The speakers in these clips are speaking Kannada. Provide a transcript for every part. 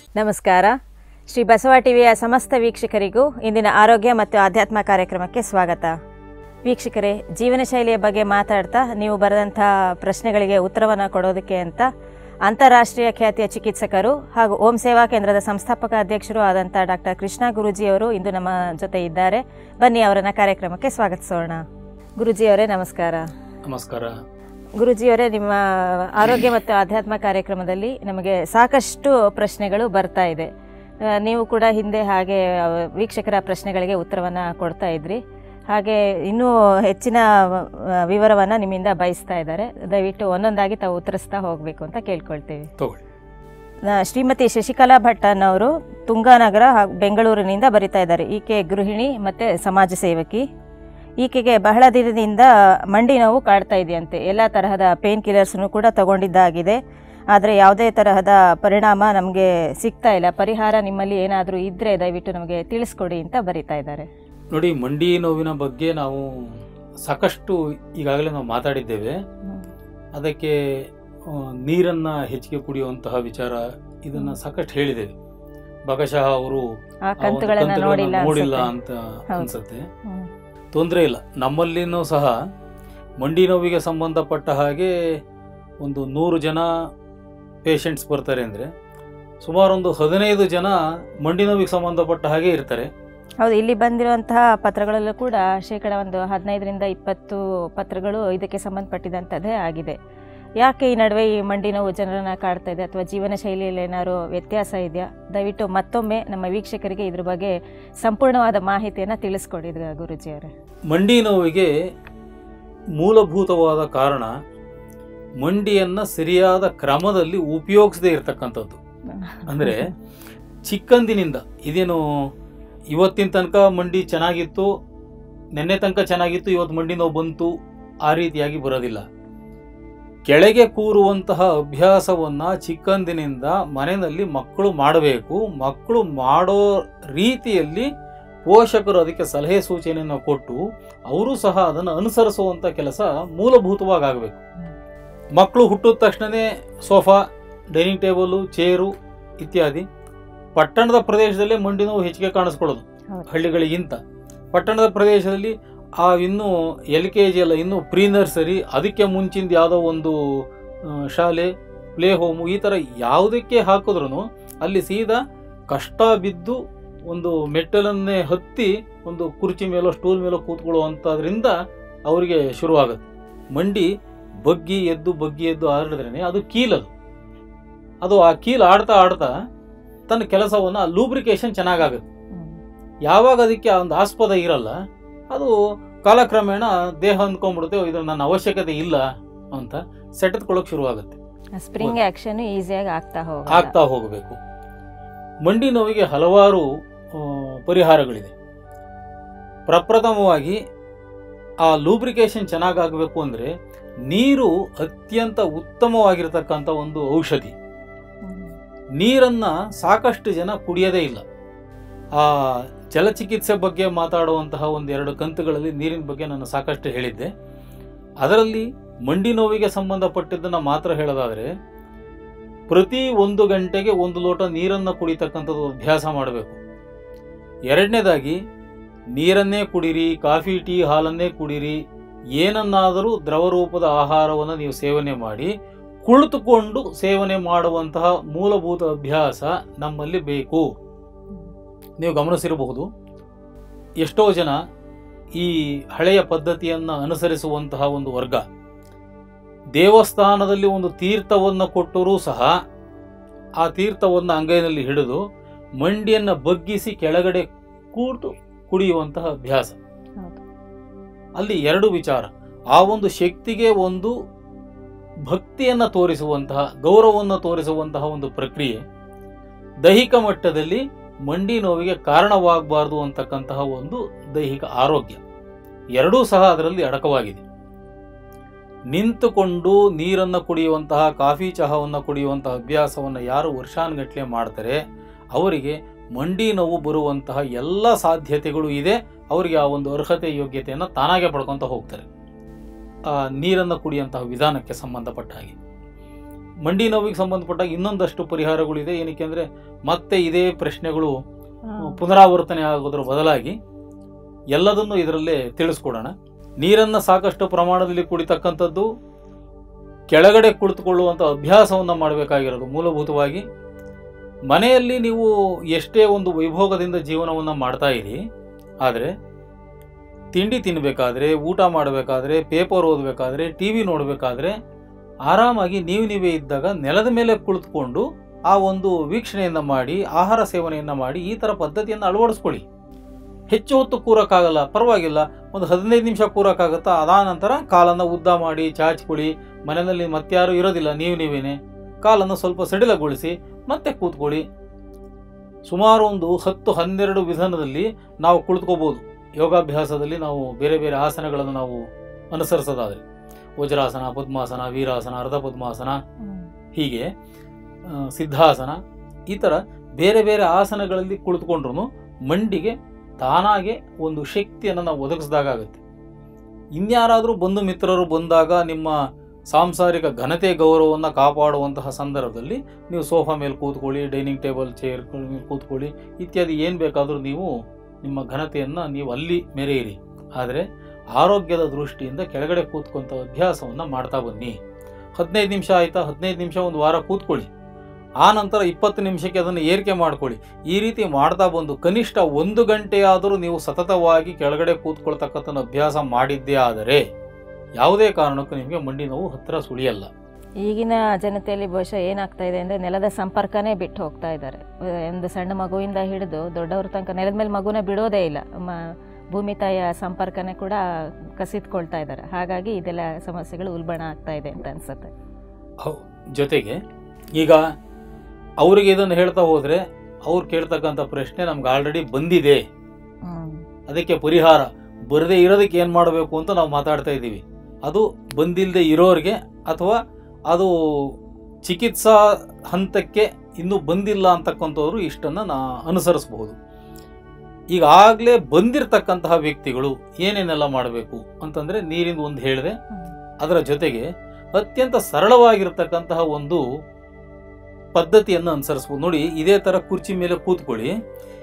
ನಮಸ್ಕಾರ ಶ್ರೀ ಬಸವ ಟಿವಿಯ ಸಮಸ್ತ ವೀಕ್ಷಕರಿಗೂ ಇಂದಿನ ಆರೋಗ್ಯ ಮತ್ತು ಆಧ್ಯಾತ್ಮ ಕಾರ್ಯಕ್ರಮಕ್ಕೆ ಸ್ವಾಗತ ವೀಕ್ಷಕರೇ ಜೀವನ ಶೈಲಿಯ ಬಗ್ಗೆ ಮಾತಾಡ್ತಾ ನೀವು ಬರೆದಂಥ ಪ್ರಶ್ನೆಗಳಿಗೆ ಉತ್ತರವನ್ನು ಕೊಡೋದಕ್ಕೆ ಅಂತ ಅಂತಾರಾಷ್ಟ್ರೀಯ ಖ್ಯಾತಿಯ ಚಿಕಿತ್ಸಕರು ಹಾಗೂ ಓಂ ಸೇವಾ ಕೇಂದ್ರದ ಸಂಸ್ಥಾಪಕ ಅಧ್ಯಕ್ಷರು ಆದಂಥ ಡಾಕ್ಟರ್ ಕೃಷ್ಣ ಗುರೂಜಿಯವರು ಇಂದು ನಮ್ಮ ಜೊತೆ ಇದ್ದಾರೆ ಬನ್ನಿ ಅವರನ್ನ ಕಾರ್ಯಕ್ರಮಕ್ಕೆ ಸ್ವಾಗತಿಸೋಣ ಗುರೂಜಿಯವರೇ ನಮಸ್ಕಾರ ನಮಸ್ಕಾರ ಗುರುಜಿಯವರೇ ನಿಮ್ಮ ಆರೋಗ್ಯ ಮತ್ತು ಆಧ್ಯಾತ್ಮ ಕಾರ್ಯಕ್ರಮದಲ್ಲಿ ನಮಗೆ ಸಾಕಷ್ಟು ಪ್ರಶ್ನೆಗಳು ಬರ್ತಾ ಇದೆ ಆ, ನೀವು ಕೂಡ ಹಿಂದೆ ಹಾಗೆ ಆ, ವೀಕ್ಷಕರ ಪ್ರಶ್ನೆಗಳಿಗೆ ಉತ್ತರವನ್ನು ಕೊಡ್ತಾ ಇದ್ರಿ ಹಾಗೆ ಇನ್ನೂ ಹೆಚ್ಚಿನ ವಿವರವನ್ನು ನಿಮ್ಮಿಂದ ಬಯಸ್ತಾ ಇದ್ದಾರೆ ದಯವಿಟ್ಟು ಒಂದೊಂದಾಗಿ ತಾವು ಉತ್ತರಿಸ್ತಾ ಹೋಗಬೇಕು ಅಂತ ಕೇಳ್ಕೊಳ್ತೀವಿ ತಗೊಳ್ಳಿ ನ- ಶ್ರೀಮತಿ ಶಶಿಕಲಾ ಭಟ್ಟನವರು ತುಂಗಾನಗರ ಹಾಗೂ ಬೆಂಗಳೂರಿನಿಂದ ಬರಿತಾ ಇದ್ದಾರೆ ಈಕೆ ಗೃಹಿಣಿ ಮತ್ತು ಸಮಾಜ ಸೇವಕಿ ಈಕೆಗೆ ಬಹಳ ದಿನದಿಂದ ಮಂಡಿ ನೋವು ಕಾಡ್ತಾ ಇದೆಯಂತೆ ಎಲ್ಲ ತರಹದ ಪೇನ್ ಕಿಲ್ಲರ್ಸ್ನು ಕೂಡ ತಗೊಂಡಿದ್ದಾಗಿದೆ ಆದರೆ ಯಾವುದೇ ತರಹದ ಪರಿಣಾಮ ನಮಗೆ ಸಿಗ್ತಾ ಇಲ್ಲ ಪರಿಹಾರ ನಿಮ್ಮಲ್ಲಿ ಏನಾದರೂ ಇದ್ದರೆ ದಯವಿಟ್ಟು ನಮಗೆ ತಿಳಿಸ್ಕೊಡಿ ಅಂತ ಬರಿತಾ ಇದ್ದಾರೆ ನೋಡಿ ಮಂಡಿ ನೋವಿನ ಬಗ್ಗೆ ನಾವು ಸಾಕಷ್ಟು ಈಗಾಗಲೇ ನಾವು ಮಾತಾಡಿದ್ದೇವೆ ಅದಕ್ಕೆ ಆ, ನೀರನ್ನ ಹೆಚ್ಚಿಗೆ ಕುಡಿಯುವಂತಹ ವಿಚಾರ ಇದನ್ನ ಸಾಕಷ್ಟು ಹೇಳಿದ್ದೇವೆ ಭಾಗಶಃ ಅವರು ಆ ಆ ಒಂದು ಕಂತುಗಳನ್ನು ಕಂತುಗಳನ್ನ ನೋಡಿಲ್ಲ ನೋಡಿಲ್ಲ ಅನ್ಸುತ್ತೆ. ಅಂತ ಹೌದು. ಅನ್ಸುತ್ತೆ ಹ್ಮ್. ತೊಂದರೆ ಇಲ್ಲ ನಮ್ಮಲ್ಲಿನೂ ಸಹ ಮಂಡಿ ನೋವಿಗೆ ಸಂಬಂಧಪಟ್ಟ ಹಾಗೆ ಒಂದು ನೂರು ಜನ ಪೇಷಂಟ್ಸ್ ಬರ್ತಾರೆ ಅಂದರೆ ಸುಮಾರು ಒಂದು ಹದಿನೈದು ಜನ ಮಂಡಿ ನೋವಿಗೆ ಸಂಬಂಧಪಟ್ಟ ಹಾಗೆ ಇರ್ತಾರೆ ಹೌದು ಇಲ್ಲಿ ಬಂದಿರುವಂತಹ ಪತ್ರಗಳಲ್ಲೂ ಕೂಡ ಶೇಕಡ ಒಂದು ಹದಿನೈದರಿಂದ ಇಪ್ಪತ್ತು ಪತ್ರಗಳು ಇದಕ್ಕೆ ಸಂಬಂಧಪಟ್ಟಿದಂಥದ್ದೇ ಆಗಿದೆ ಯಾಕೆ ಈ ನಡುವೆ ಈ ಮಂಡಿ ನೋವು ಜನರನ್ನ ಕಾಡ್ತಾ ಇದೆ ಅಥವಾ ಜೀವನ ಶೈಲಿಯಲ್ಲಿ ಏನಾದ್ರು ವ್ಯತ್ಯಾಸ ಇದೆಯಾ ದಯವಿಟ್ಟು ಮತ್ತೊಮ್ಮೆ ನಮ್ಮ ವೀಕ್ಷಕರಿಗೆ ಇದ್ರ ಬಗ್ಗೆ ಸಂಪೂರ್ಣವಾದ ಮಾಹಿತಿಯನ್ನು ತಿಳಿಸ್ಕೊಡಿ ಗುರುಜಿಯವರೇ ಮಂಡಿ ನೋವಿಗೆ ಮೂಲಭೂತವಾದ ಕಾರಣ ಮಂಡಿಯನ್ನ ಸರಿಯಾದ ಕ್ರಮದಲ್ಲಿ ಉಪಯೋಗಿಸದೇ ಇರತಕ್ಕಂಥದ್ದು ಅಂದ್ರೆ ಚಿಕ್ಕಂದಿನಿಂದ ಇದೇನು ಇವತ್ತಿನ ತನಕ ಮಂಡಿ ಚೆನ್ನಾಗಿತ್ತು ನಿನ್ನೆ ತನಕ ಚೆನ್ನಾಗಿತ್ತು ಇವತ್ತು ಮಂಡಿ ನೋವು ಬಂತು ಆ ರೀತಿಯಾಗಿ ಬರೋದಿಲ್ಲ ಕೆಳಗೆ ಕೂರುವಂತಹ ಅಭ್ಯಾಸವನ್ನ ಚಿಕ್ಕಂದಿನಿಂದ ಮನೆಯಲ್ಲಿ ಮಕ್ಕಳು ಮಾಡಬೇಕು ಮಕ್ಕಳು ಮಾಡೋ ರೀತಿಯಲ್ಲಿ ಪೋಷಕರು ಅದಕ್ಕೆ ಸಲಹೆ ಸೂಚನೆಯನ್ನು ಕೊಟ್ಟು ಅವರು ಸಹ ಅದನ್ನು ಅನುಸರಿಸುವಂತ ಕೆಲಸ ಮೂಲಭೂತವಾಗಿ ಆಗಬೇಕು ಮಕ್ಕಳು ಹುಟ್ಟಿದ ತಕ್ಷಣನೇ ಸೋಫಾ ಡೈನಿಂಗ್ ಟೇಬಲು ಚೇರು ಇತ್ಯಾದಿ ಪಟ್ಟಣದ ಪ್ರದೇಶದಲ್ಲೇ ಮಂಡಿ ನೋವು ಹೆಚ್ಚಿಗೆ ಕಾಣಿಸ್ಕೊಳ್ಳೋದು ಹೌದು. ಹಳ್ಳಿಗಳಿಗಿಂತ ಪಟ್ಟಣದ ಪ್ರದೇಶದಲ್ಲಿ ಆ ಇನ್ನು ಎಲ್ ಕೆ ಜಿ ಅಲ್ಲ ಇನ್ನು ಪ್ರೀ ನರ್ಸರಿ ಅದಕ್ಕೆ ಮುಂಚಿಂದ ಯಾವುದೋ ಒಂದು ಆ, ಶಾಲೆ ಪ್ಲೇ ಹೋಮು ಈ ಥರ ಯಾವುದಕ್ಕೆ ಹಾಕಿದ್ರು ಅಲ್ಲಿ ಸೀದಾ ಕಷ್ಟ ಬಿದ್ದು ಒಂದು ಮೆಟ್ಟಲನ್ನೇ ಹತ್ತಿ ಒಂದು ಕುರ್ಚಿ ಮೇಲೋ ಸ್ಟೂಲ್ ಮೇಲೋ ಕೂತ್ಕೊಳ್ಳುವಂಥದ್ರಿಂದ ಅವರಿಗೆ ಶುರುವಾಗುತ್ತೆ ಮಂಡಿ ಬಗ್ಗಿ ಎದ್ದು ಬಗ್ಗಿ ಎದ್ದು ಆಡಿದ್ರೇನೆ ಅದು ಕೀಲದು ಅದು ಆ ಕೀಲ್ ಆಡ್ತಾ ಆಡ್ತಾ ತನ್ನ ಕೆಲಸವನ್ನು ಲೂಬ್ರಿಕೇಶನ್ ಚೆನ್ನಾಗಾಗುತ್ತೆ ಯಾವಾಗ ಅದಕ್ಕೆ ಆ ಒಂದು ಆಸ್ಪದ ಇರಲ್ಲ ಅದು ಕಾಲಕ್ರಮೇಣ ದೇಹ ಅಂದ್ಕೊಂಡ್ಬಿಡುತ್ತೆ ಇದ್ರ ನನ್ನ ಅವಶ್ಯಕತೆ ಇಲ್ಲ ಅಂತ ಸೆಟೆತ್ಕೊಳ್ಳೋಕೆ ಶುರುವಾಗುತ್ತೆ ಸ್ಪ್ರಿಂಗ್ ಆಕ್ಷನ್ ಈಸಿಯಾಗಿ ಆಗ್ತಾ ಹೋಗ ಆಗ್ತಾ ಹೋಗಬೇಕು ಮಂಡಿ ನೋವಿಗೆ ಹಲವಾರು ಆ, ಪರಿಹಾರಗಳಿದೆ ಪ್ರಪ್ರಥಮವಾಗಿ ಆ ಲೂಬ್ರಿಕೇಶನ್ ಚೆನ್ನಾಗಾಗಬೇಕು ಅಂದರೆ ನೀರು ಅತ್ಯಂತ ಉತ್ತಮವಾಗಿರ್ತಕ್ಕಂಥ ಒಂದು ಔಷಧಿ ನೀರನ್ನ ಸಾಕಷ್ಟು ಜನ ಕುಡಿಯೋದೇ ಇಲ್ಲ ಆ ಜಲಚಿಕಿತ್ಸೆ ಬಗ್ಗೆ ಮಾತಾಡುವಂತಹ ಒಂದೆರಡು ಕಂತುಗಳಲ್ಲಿ ನೀರಿನ ಬಗ್ಗೆ ನಾನು ಸಾಕಷ್ಟು ಹೇಳಿದ್ದೆ ಅದರಲ್ಲಿ ಮಂಡಿ ನೋವಿಗೆ ಸಂಬಂಧಪಟ್ಟಿದ್ದನ್ನು ಮಾತ್ರ ಹೇಳೋದಾದರೆ ಪ್ರತಿ ಒಂದು ಗಂಟೆಗೆ ಒಂದು ಲೋಟ ನೀರನ್ನು ಕುಡಿತಕ್ಕಂಥದ್ದು ಅಭ್ಯಾಸ ಮಾಡಬೇಕು ಎರಡನೇದಾಗಿ ನೀರನ್ನೇ ಕುಡಿರಿ ಕಾಫಿ ಟೀ ಹಾಲನ್ನೇ ಕುಡಿರಿ ಏನನ್ನಾದರೂ ದ್ರವ ರೂಪದ ಆಹಾರವನ್ನು ನೀವು ಸೇವನೆ ಮಾಡಿ ಕುಳಿತುಕೊಂಡು ಸೇವನೆ ಮಾಡುವಂತಹ ಮೂಲಭೂತ ಅಭ್ಯಾಸ ನಮ್ಮಲ್ಲಿ ಬೇಕು ನೀವು ಗಮನಿಸಿರಬಹುದು ಎಷ್ಟೋ ಜನ ಈ ಹಳೆಯ ಪದ್ಧತಿಯನ್ನು ಅನುಸರಿಸುವಂತಹ ಒಂದು ವರ್ಗ ದೇವಸ್ಥಾನದಲ್ಲಿ ಒಂದು ತೀರ್ಥವನ್ನು ಕೊಟ್ಟರೂ ಸಹ ಆ ತೀರ್ಥವನ್ನು ಅಂಗೈನಲ್ಲಿ ಹಿಡಿದು ಮಂಡಿಯನ್ನು ಬಗ್ಗಿಸಿ ಕೆಳಗಡೆ ಕೂತು ಕುಡಿಯುವಂತಹ ಅಭ್ಯಾಸ ಹೌದು. ಅಲ್ಲಿ ಎರಡು ವಿಚಾರ ಆ ಒಂದು ಶಕ್ತಿಗೆ ಒಂದು ಭಕ್ತಿಯನ್ನು ತೋರಿಸುವಂತಹ ಗೌರವವನ್ನು ತೋರಿಸುವಂತಹ ಒಂದು ಪ್ರಕ್ರಿಯೆ ದೈಹಿಕ ಮಟ್ಟದಲ್ಲಿ ಮಂಡಿ ನೋವಿಗೆ ಕಾರಣವಾಗಬಾರದು ಅಂತಕ್ಕಂತಹ ಒಂದು ದೈಹಿಕ ಆರೋಗ್ಯ ಎರಡೂ ಸಹ ಅದರಲ್ಲಿ ಅಡಕವಾಗಿದೆ ನಿಂತುಕೊಂಡು ನೀರನ್ನು ಕುಡಿಯುವಂತಹ ಕಾಫಿ ಚಹಾವನ್ನು ಕುಡಿಯುವಂತಹ ಅಭ್ಯಾಸವನ್ನು ಯಾರು ವರ್ಷಾನುಗಟ್ಟಲೆ ಮಾಡ್ತಾರೆ ಅವರಿಗೆ ಮಂಡಿ ನೋವು ಬರುವಂತಹ ಎಲ್ಲ ಸಾಧ್ಯತೆಗಳು ಇದೆ ಅವರಿಗೆ ಆ ಒಂದು ಅರ್ಹತೆ ಯೋಗ್ಯತೆಯನ್ನು ತಾನಾಗೆ ಪಡ್ಕೊತ ಹೋಗ್ತಾರೆ ಆ ನೀರನ್ನು ಕುಡಿಯುವಂತಹ ವಿಧಾನಕ್ಕೆ ಸಂಬಂಧಪಟ್ಟ ಹಾಗೆ ಮಂಡಿ ನೋವಿಗೆ ಸಂಬಂಧಪಟ್ಟ ಇನ್ನೊಂದಷ್ಟು ಪರಿಹಾರಗಳಿದೆ ಏನಕ್ಕೆ ಅಂದ್ರೆ ಮತ್ತೆ ಇದೇ ಪ್ರಶ್ನೆಗಳು ಪುನರಾವರ್ತನೆ ಆಗೋದ್ರ ಬದಲಾಗಿ ಎಲ್ಲದನ್ನು ಇದರಲ್ಲೇ ತಿಳಿಸ್ಕೊಡೋಣ ನೀರನ್ನ ಸಾಕಷ್ಟು ಪ್ರಮಾಣದಲ್ಲಿ ಕುಡಿತಕ್ಕಂಥದ್ದು ಕೆಳಗಡೆ ಕುಳಿತುಕೊಳ್ಳುವಂಥ ಅಭ್ಯಾಸವನ್ನು ಮಾಡಬೇಕಾಗಿರೋದು ಮೂಲಭೂತವಾಗಿ ಮನೆಯಲ್ಲಿ ನೀವು ಎಷ್ಟೇ ಒಂದು ವೈಭೋಗದಿಂದ ಜೀವನವನ್ನು ಮಾಡ್ತಾ ಇರಿ ಆದರೆ ತಿಂಡಿ ತಿನ್ನಬೇಕಾದ್ರೆ ಊಟ ಮಾಡಬೇಕಾದ್ರೆ ಪೇಪರ್ ಓದಬೇಕಾದ್ರೆ ಟಿ ವಿ ನೋಡಬೇಕಾದ್ರೆ ಆರಾಮಾಗಿ ನೀವು ನೀವೇ ಇದ್ದಾಗ ನೆಲದ ಮೇಲೆ ಕುಳಿತುಕೊಂಡು ಆ ಒಂದು ವೀಕ್ಷಣೆಯನ್ನು ಮಾಡಿ ಆಹಾರ ಸೇವನೆಯನ್ನು ಮಾಡಿ ಈ ಥರ ಪದ್ಧತಿಯನ್ನು ಅಳವಡಿಸ್ಕೊಳ್ಳಿ ಹೆಚ್ಚು ಹೊತ್ತು ಕೂರಕ್ಕಾಗಲ್ಲ ಪರವಾಗಿಲ್ಲ ಒಂದು ಹದಿನೈದು ನಿಮಿಷ ಕೂರಕ್ಕಾಗತ್ತಾ ಅದಾದ ನಂತರ ಕಾಲನ್ನು ಉದ್ದ ಮಾಡಿ ಚಾಚ್ಕೊಳ್ಳಿ ಮನೆಯಲ್ಲಿ ಮತ್ತಾರು ಇರೋದಿಲ್ಲ ನೀವು ನೀವೇನೆ ಕಾಲನ್ನು ಸ್ವಲ್ಪ ಸಡಿಲಗೊಳಿಸಿ ಮತ್ತೆ ಕೂತ್ಕೊಳ್ಳಿ ಸುಮಾರು ಒಂದು ಹತ್ತು ಹನ್ನೆರಡು ವಿಧಾನದಲ್ಲಿ ನಾವು ಕುಳಿತುಕೋಬಹುದು ಯೋಗಾಭ್ಯಾಸದಲ್ಲಿ ನಾವು ಬೇರೆ ಬೇರೆ ಆಸನಗಳನ್ನು ನಾವು ಅನುಸರಿಸೋದಾದ್ರೆ ವಜ್ರಾಸನ ಪದ್ಮಾಸನ ವೀರಾಸನ ಅರ್ಧ ಪದ್ಮಾಸನ ಹೀಗೆ ಆ, ಸಿದ್ಧಾಸನ ಈ ಥರ ಬೇರೆ ಬೇರೆ ಆಸನಗಳಲ್ಲಿ ಕುಳಿತುಕೊಂಡ್ರು ಮಂಡಿಗೆ ತಾನಾಗೆ ಒಂದು ಶಕ್ತಿಯನ್ನು ನಾವು ಒದಗಿಸಿದಾಗುತ್ತೆ ಇನ್ಯಾರಾದರೂ ಬಂಧು ಮಿತ್ರರು ಬಂದಾಗ ನಿಮ್ಮ ಸಾಂಸಾರಿಕ ಘನತೆ ಗೌರವವನ್ನು ಕಾಪಾಡುವಂತಹ ಸಂದರ್ಭದಲ್ಲಿ ನೀವು ಸೋಫಾ ಮೇಲೆ ಕೂತ್ಕೊಳ್ಳಿ ಡೈನಿಂಗ್ ಟೇಬಲ್ ಚೇರ್ ಮೇಲೆ ಕೂತ್ಕೊಳ್ಳಿ ಇತ್ಯಾದಿ ಏನು ಬೇಕಾದರೂ ನೀವು ನಿಮ್ಮ ಘನತೆಯನ್ನು ನೀವು ಅಲ್ಲಿ ಮೆರೆಯಿರಿ ಆದರೆ ಆರೋಗ್ಯದ ದೃಷ್ಟಿಯಿಂದ ಕೆಳಗಡೆ ಕೂತ್ಕೊಂತ ಅಭ್ಯಾಸವನ್ನು ಮಾಡ್ತಾ ಬನ್ನಿ ಹದಿನೈದು ನಿಮಿಷ ಆಯಿತಾ ಹದಿನೈದು ನಿಮಿಷ ಒಂದು ವಾರ ಕೂತ್ಕೊಳ್ಳಿ ಆ ನಂತರ ಇಪ್ಪತ್ತು ನಿಮಿಷಕ್ಕೆ ಅದನ್ನು ಏರಿಕೆ ಮಾಡ್ಕೊಳ್ಳಿ ಈ ರೀತಿ ಮಾಡ್ತಾ ಬಂದು ಕನಿಷ್ಠ ಒಂದು ಗಂಟೆಯಾದರೂ ನೀವು ಸತತವಾಗಿ ಕೆಳಗಡೆ ಕೂತ್ಕೊಳ್ತಕ್ಕಂಥ ಅಭ್ಯಾಸ ಮಾಡಿದ್ದೇ ಆದರೆ ಯಾವುದೇ ಕಾರಣಕ್ಕೂ ನಿಮಗೆ ಮಂಡಿ ನೋವು ಹತ್ತಿರ ಸುಳಿಯಲ್ಲ ಈಗಿನ ಜನತೆಯಲ್ಲಿ ಬಹುಶಃ ಏನಾಗ್ತಾ ಇದೆ ಅಂದರೆ ನೆಲದ ಸಂಪರ್ಕನೇ ಬಿಟ್ಟು ಹೋಗ್ತಾ ಇದ್ದಾರೆ ಒಂದು ಸಣ್ಣ ಮಗುವಿಂದ ಹಿಡಿದು ದೊಡ್ಡವ್ರ ತನಕ ನೆಲದ ಮೇಲೆ ಮಗುನ ಬಿಡೋದೇ ಇಲ್ಲ ಮ ಭೂಮಿ ತಾಯಿಯ ಸಂಪರ್ಕನೇ ಕೂಡ ಕಸಿದ್ಕೊಳ್ತಾ ಇದ್ದಾರೆ ಹಾಗಾಗಿ ಇದೆಲ್ಲ ಸಮಸ್ಯೆಗಳು ಉಲ್ಬಣ ಆಗ್ತಾ ಇದೆ ಅಂತ ಅನ್ಸುತ್ತೆ ಹೌ- ಜೊತೆಗೆ ಈಗ ಅವರಿಗೆ ಇದನ್ನು ಹೇಳ್ತಾ ಹೋದರೆ ಅವ್ರು ಕೇಳ್ತಕ್ಕಂಥ ಪ್ರಶ್ನೆ ನಮ್ಗೆ ಆಲ್ರೆಡಿ ಬಂದಿದೆ ಹ್ಮ್. ಅದಕ್ಕೆ ಪರಿಹಾರ ಬರದೇ ಇರೋದಕ್ಕೆ ಏನು ಮಾಡಬೇಕು ಅಂತ ನಾವು ಮಾತಾಡ್ತಾ ಇದ್ದೀವಿ ಅದು ಬಂದಿಲ್ಲದೆ ಇರೋರಿಗೆ ಅಥವಾ ಅದು ಚಿಕಿತ್ಸಾ ಹಂತಕ್ಕೆ ಇನ್ನೂ ಬಂದಿಲ್ಲ ಅಂತಕ್ಕಂಥವ್ರು ಇಷ್ಟನ್ನು ನಾ ಅನುಸರಿಸಬಹುದು ಈಗಾಗಲೇ ಬಂದಿರತಕ್ಕಂತಹ ವ್ಯಕ್ತಿಗಳು ಏನೇನೆಲ್ಲ ಮಾಡಬೇಕು ಅಂತಂದರೆ ನೀರಿಂದ ಒಂದು ಹೇಳಿದೆ ಹ್ಮ್. ಅದರ ಜೊತೆಗೆ ಅತ್ಯಂತ ಸರಳವಾಗಿರ್ತಕ್ಕಂತಹ ಒಂದು ಪದ್ಧತಿಯನ್ನು ಅನುಸರಿಸ್ಬೋದು ನೋಡಿ ಇದೇ ತರ ಕುರ್ಚಿ ಮೇಲೆ ಕೂತ್ಕೊಳ್ಳಿ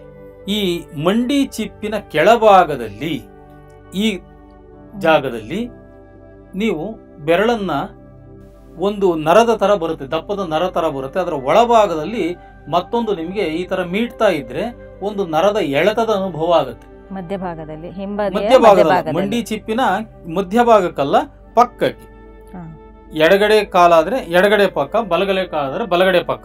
ಈ ಮಂಡಿ ಚಿಪ್ಪಿನ ಕೆಳಭಾಗದಲ್ಲಿ ಈ ಜಾಗದಲ್ಲಿ ನೀವು ಬೆರಳನ್ನ ಒಂದು ನರದ ತರ ಬರುತ್ತೆ ದಪ್ಪದ ನರ ತರ ಬರುತ್ತೆ ಅದರ ಒಳಭಾಗದಲ್ಲಿ ಮತ್ತೊಂದು ನಿಮಗೆ ಈ ತರ ಮೀಟ್ತಾ ಇದ್ರೆ ಒಂದು ನರದ ಎಳೆತದ ಅನುಭವ ಆಗುತ್ತೆ ಮಧ್ಯಭಾಗದಲ್ಲಿ ಹಿಂಬದಿಯ ಮಧ್ಯಭಾಗದ ಮಧ್ಯಭಾಗದಲ್ಲಿ. ಮಂಡಿ ಚಿಪ್ಪಿನ ಮಧ್ಯಭಾಗಕ್ಕಲ್ಲ ಪಕ್ಕಕ್ಕೆ ಹಾ. ಎಡಗಡೆ ಕಾಲಾದ್ರೆ ಎಡಗಡೆ ಪಕ್ಕ ಬಲಗಡೆ ಕಾಲಾದ್ರೆ ಬಲಗಡೆ ಪಕ್ಕ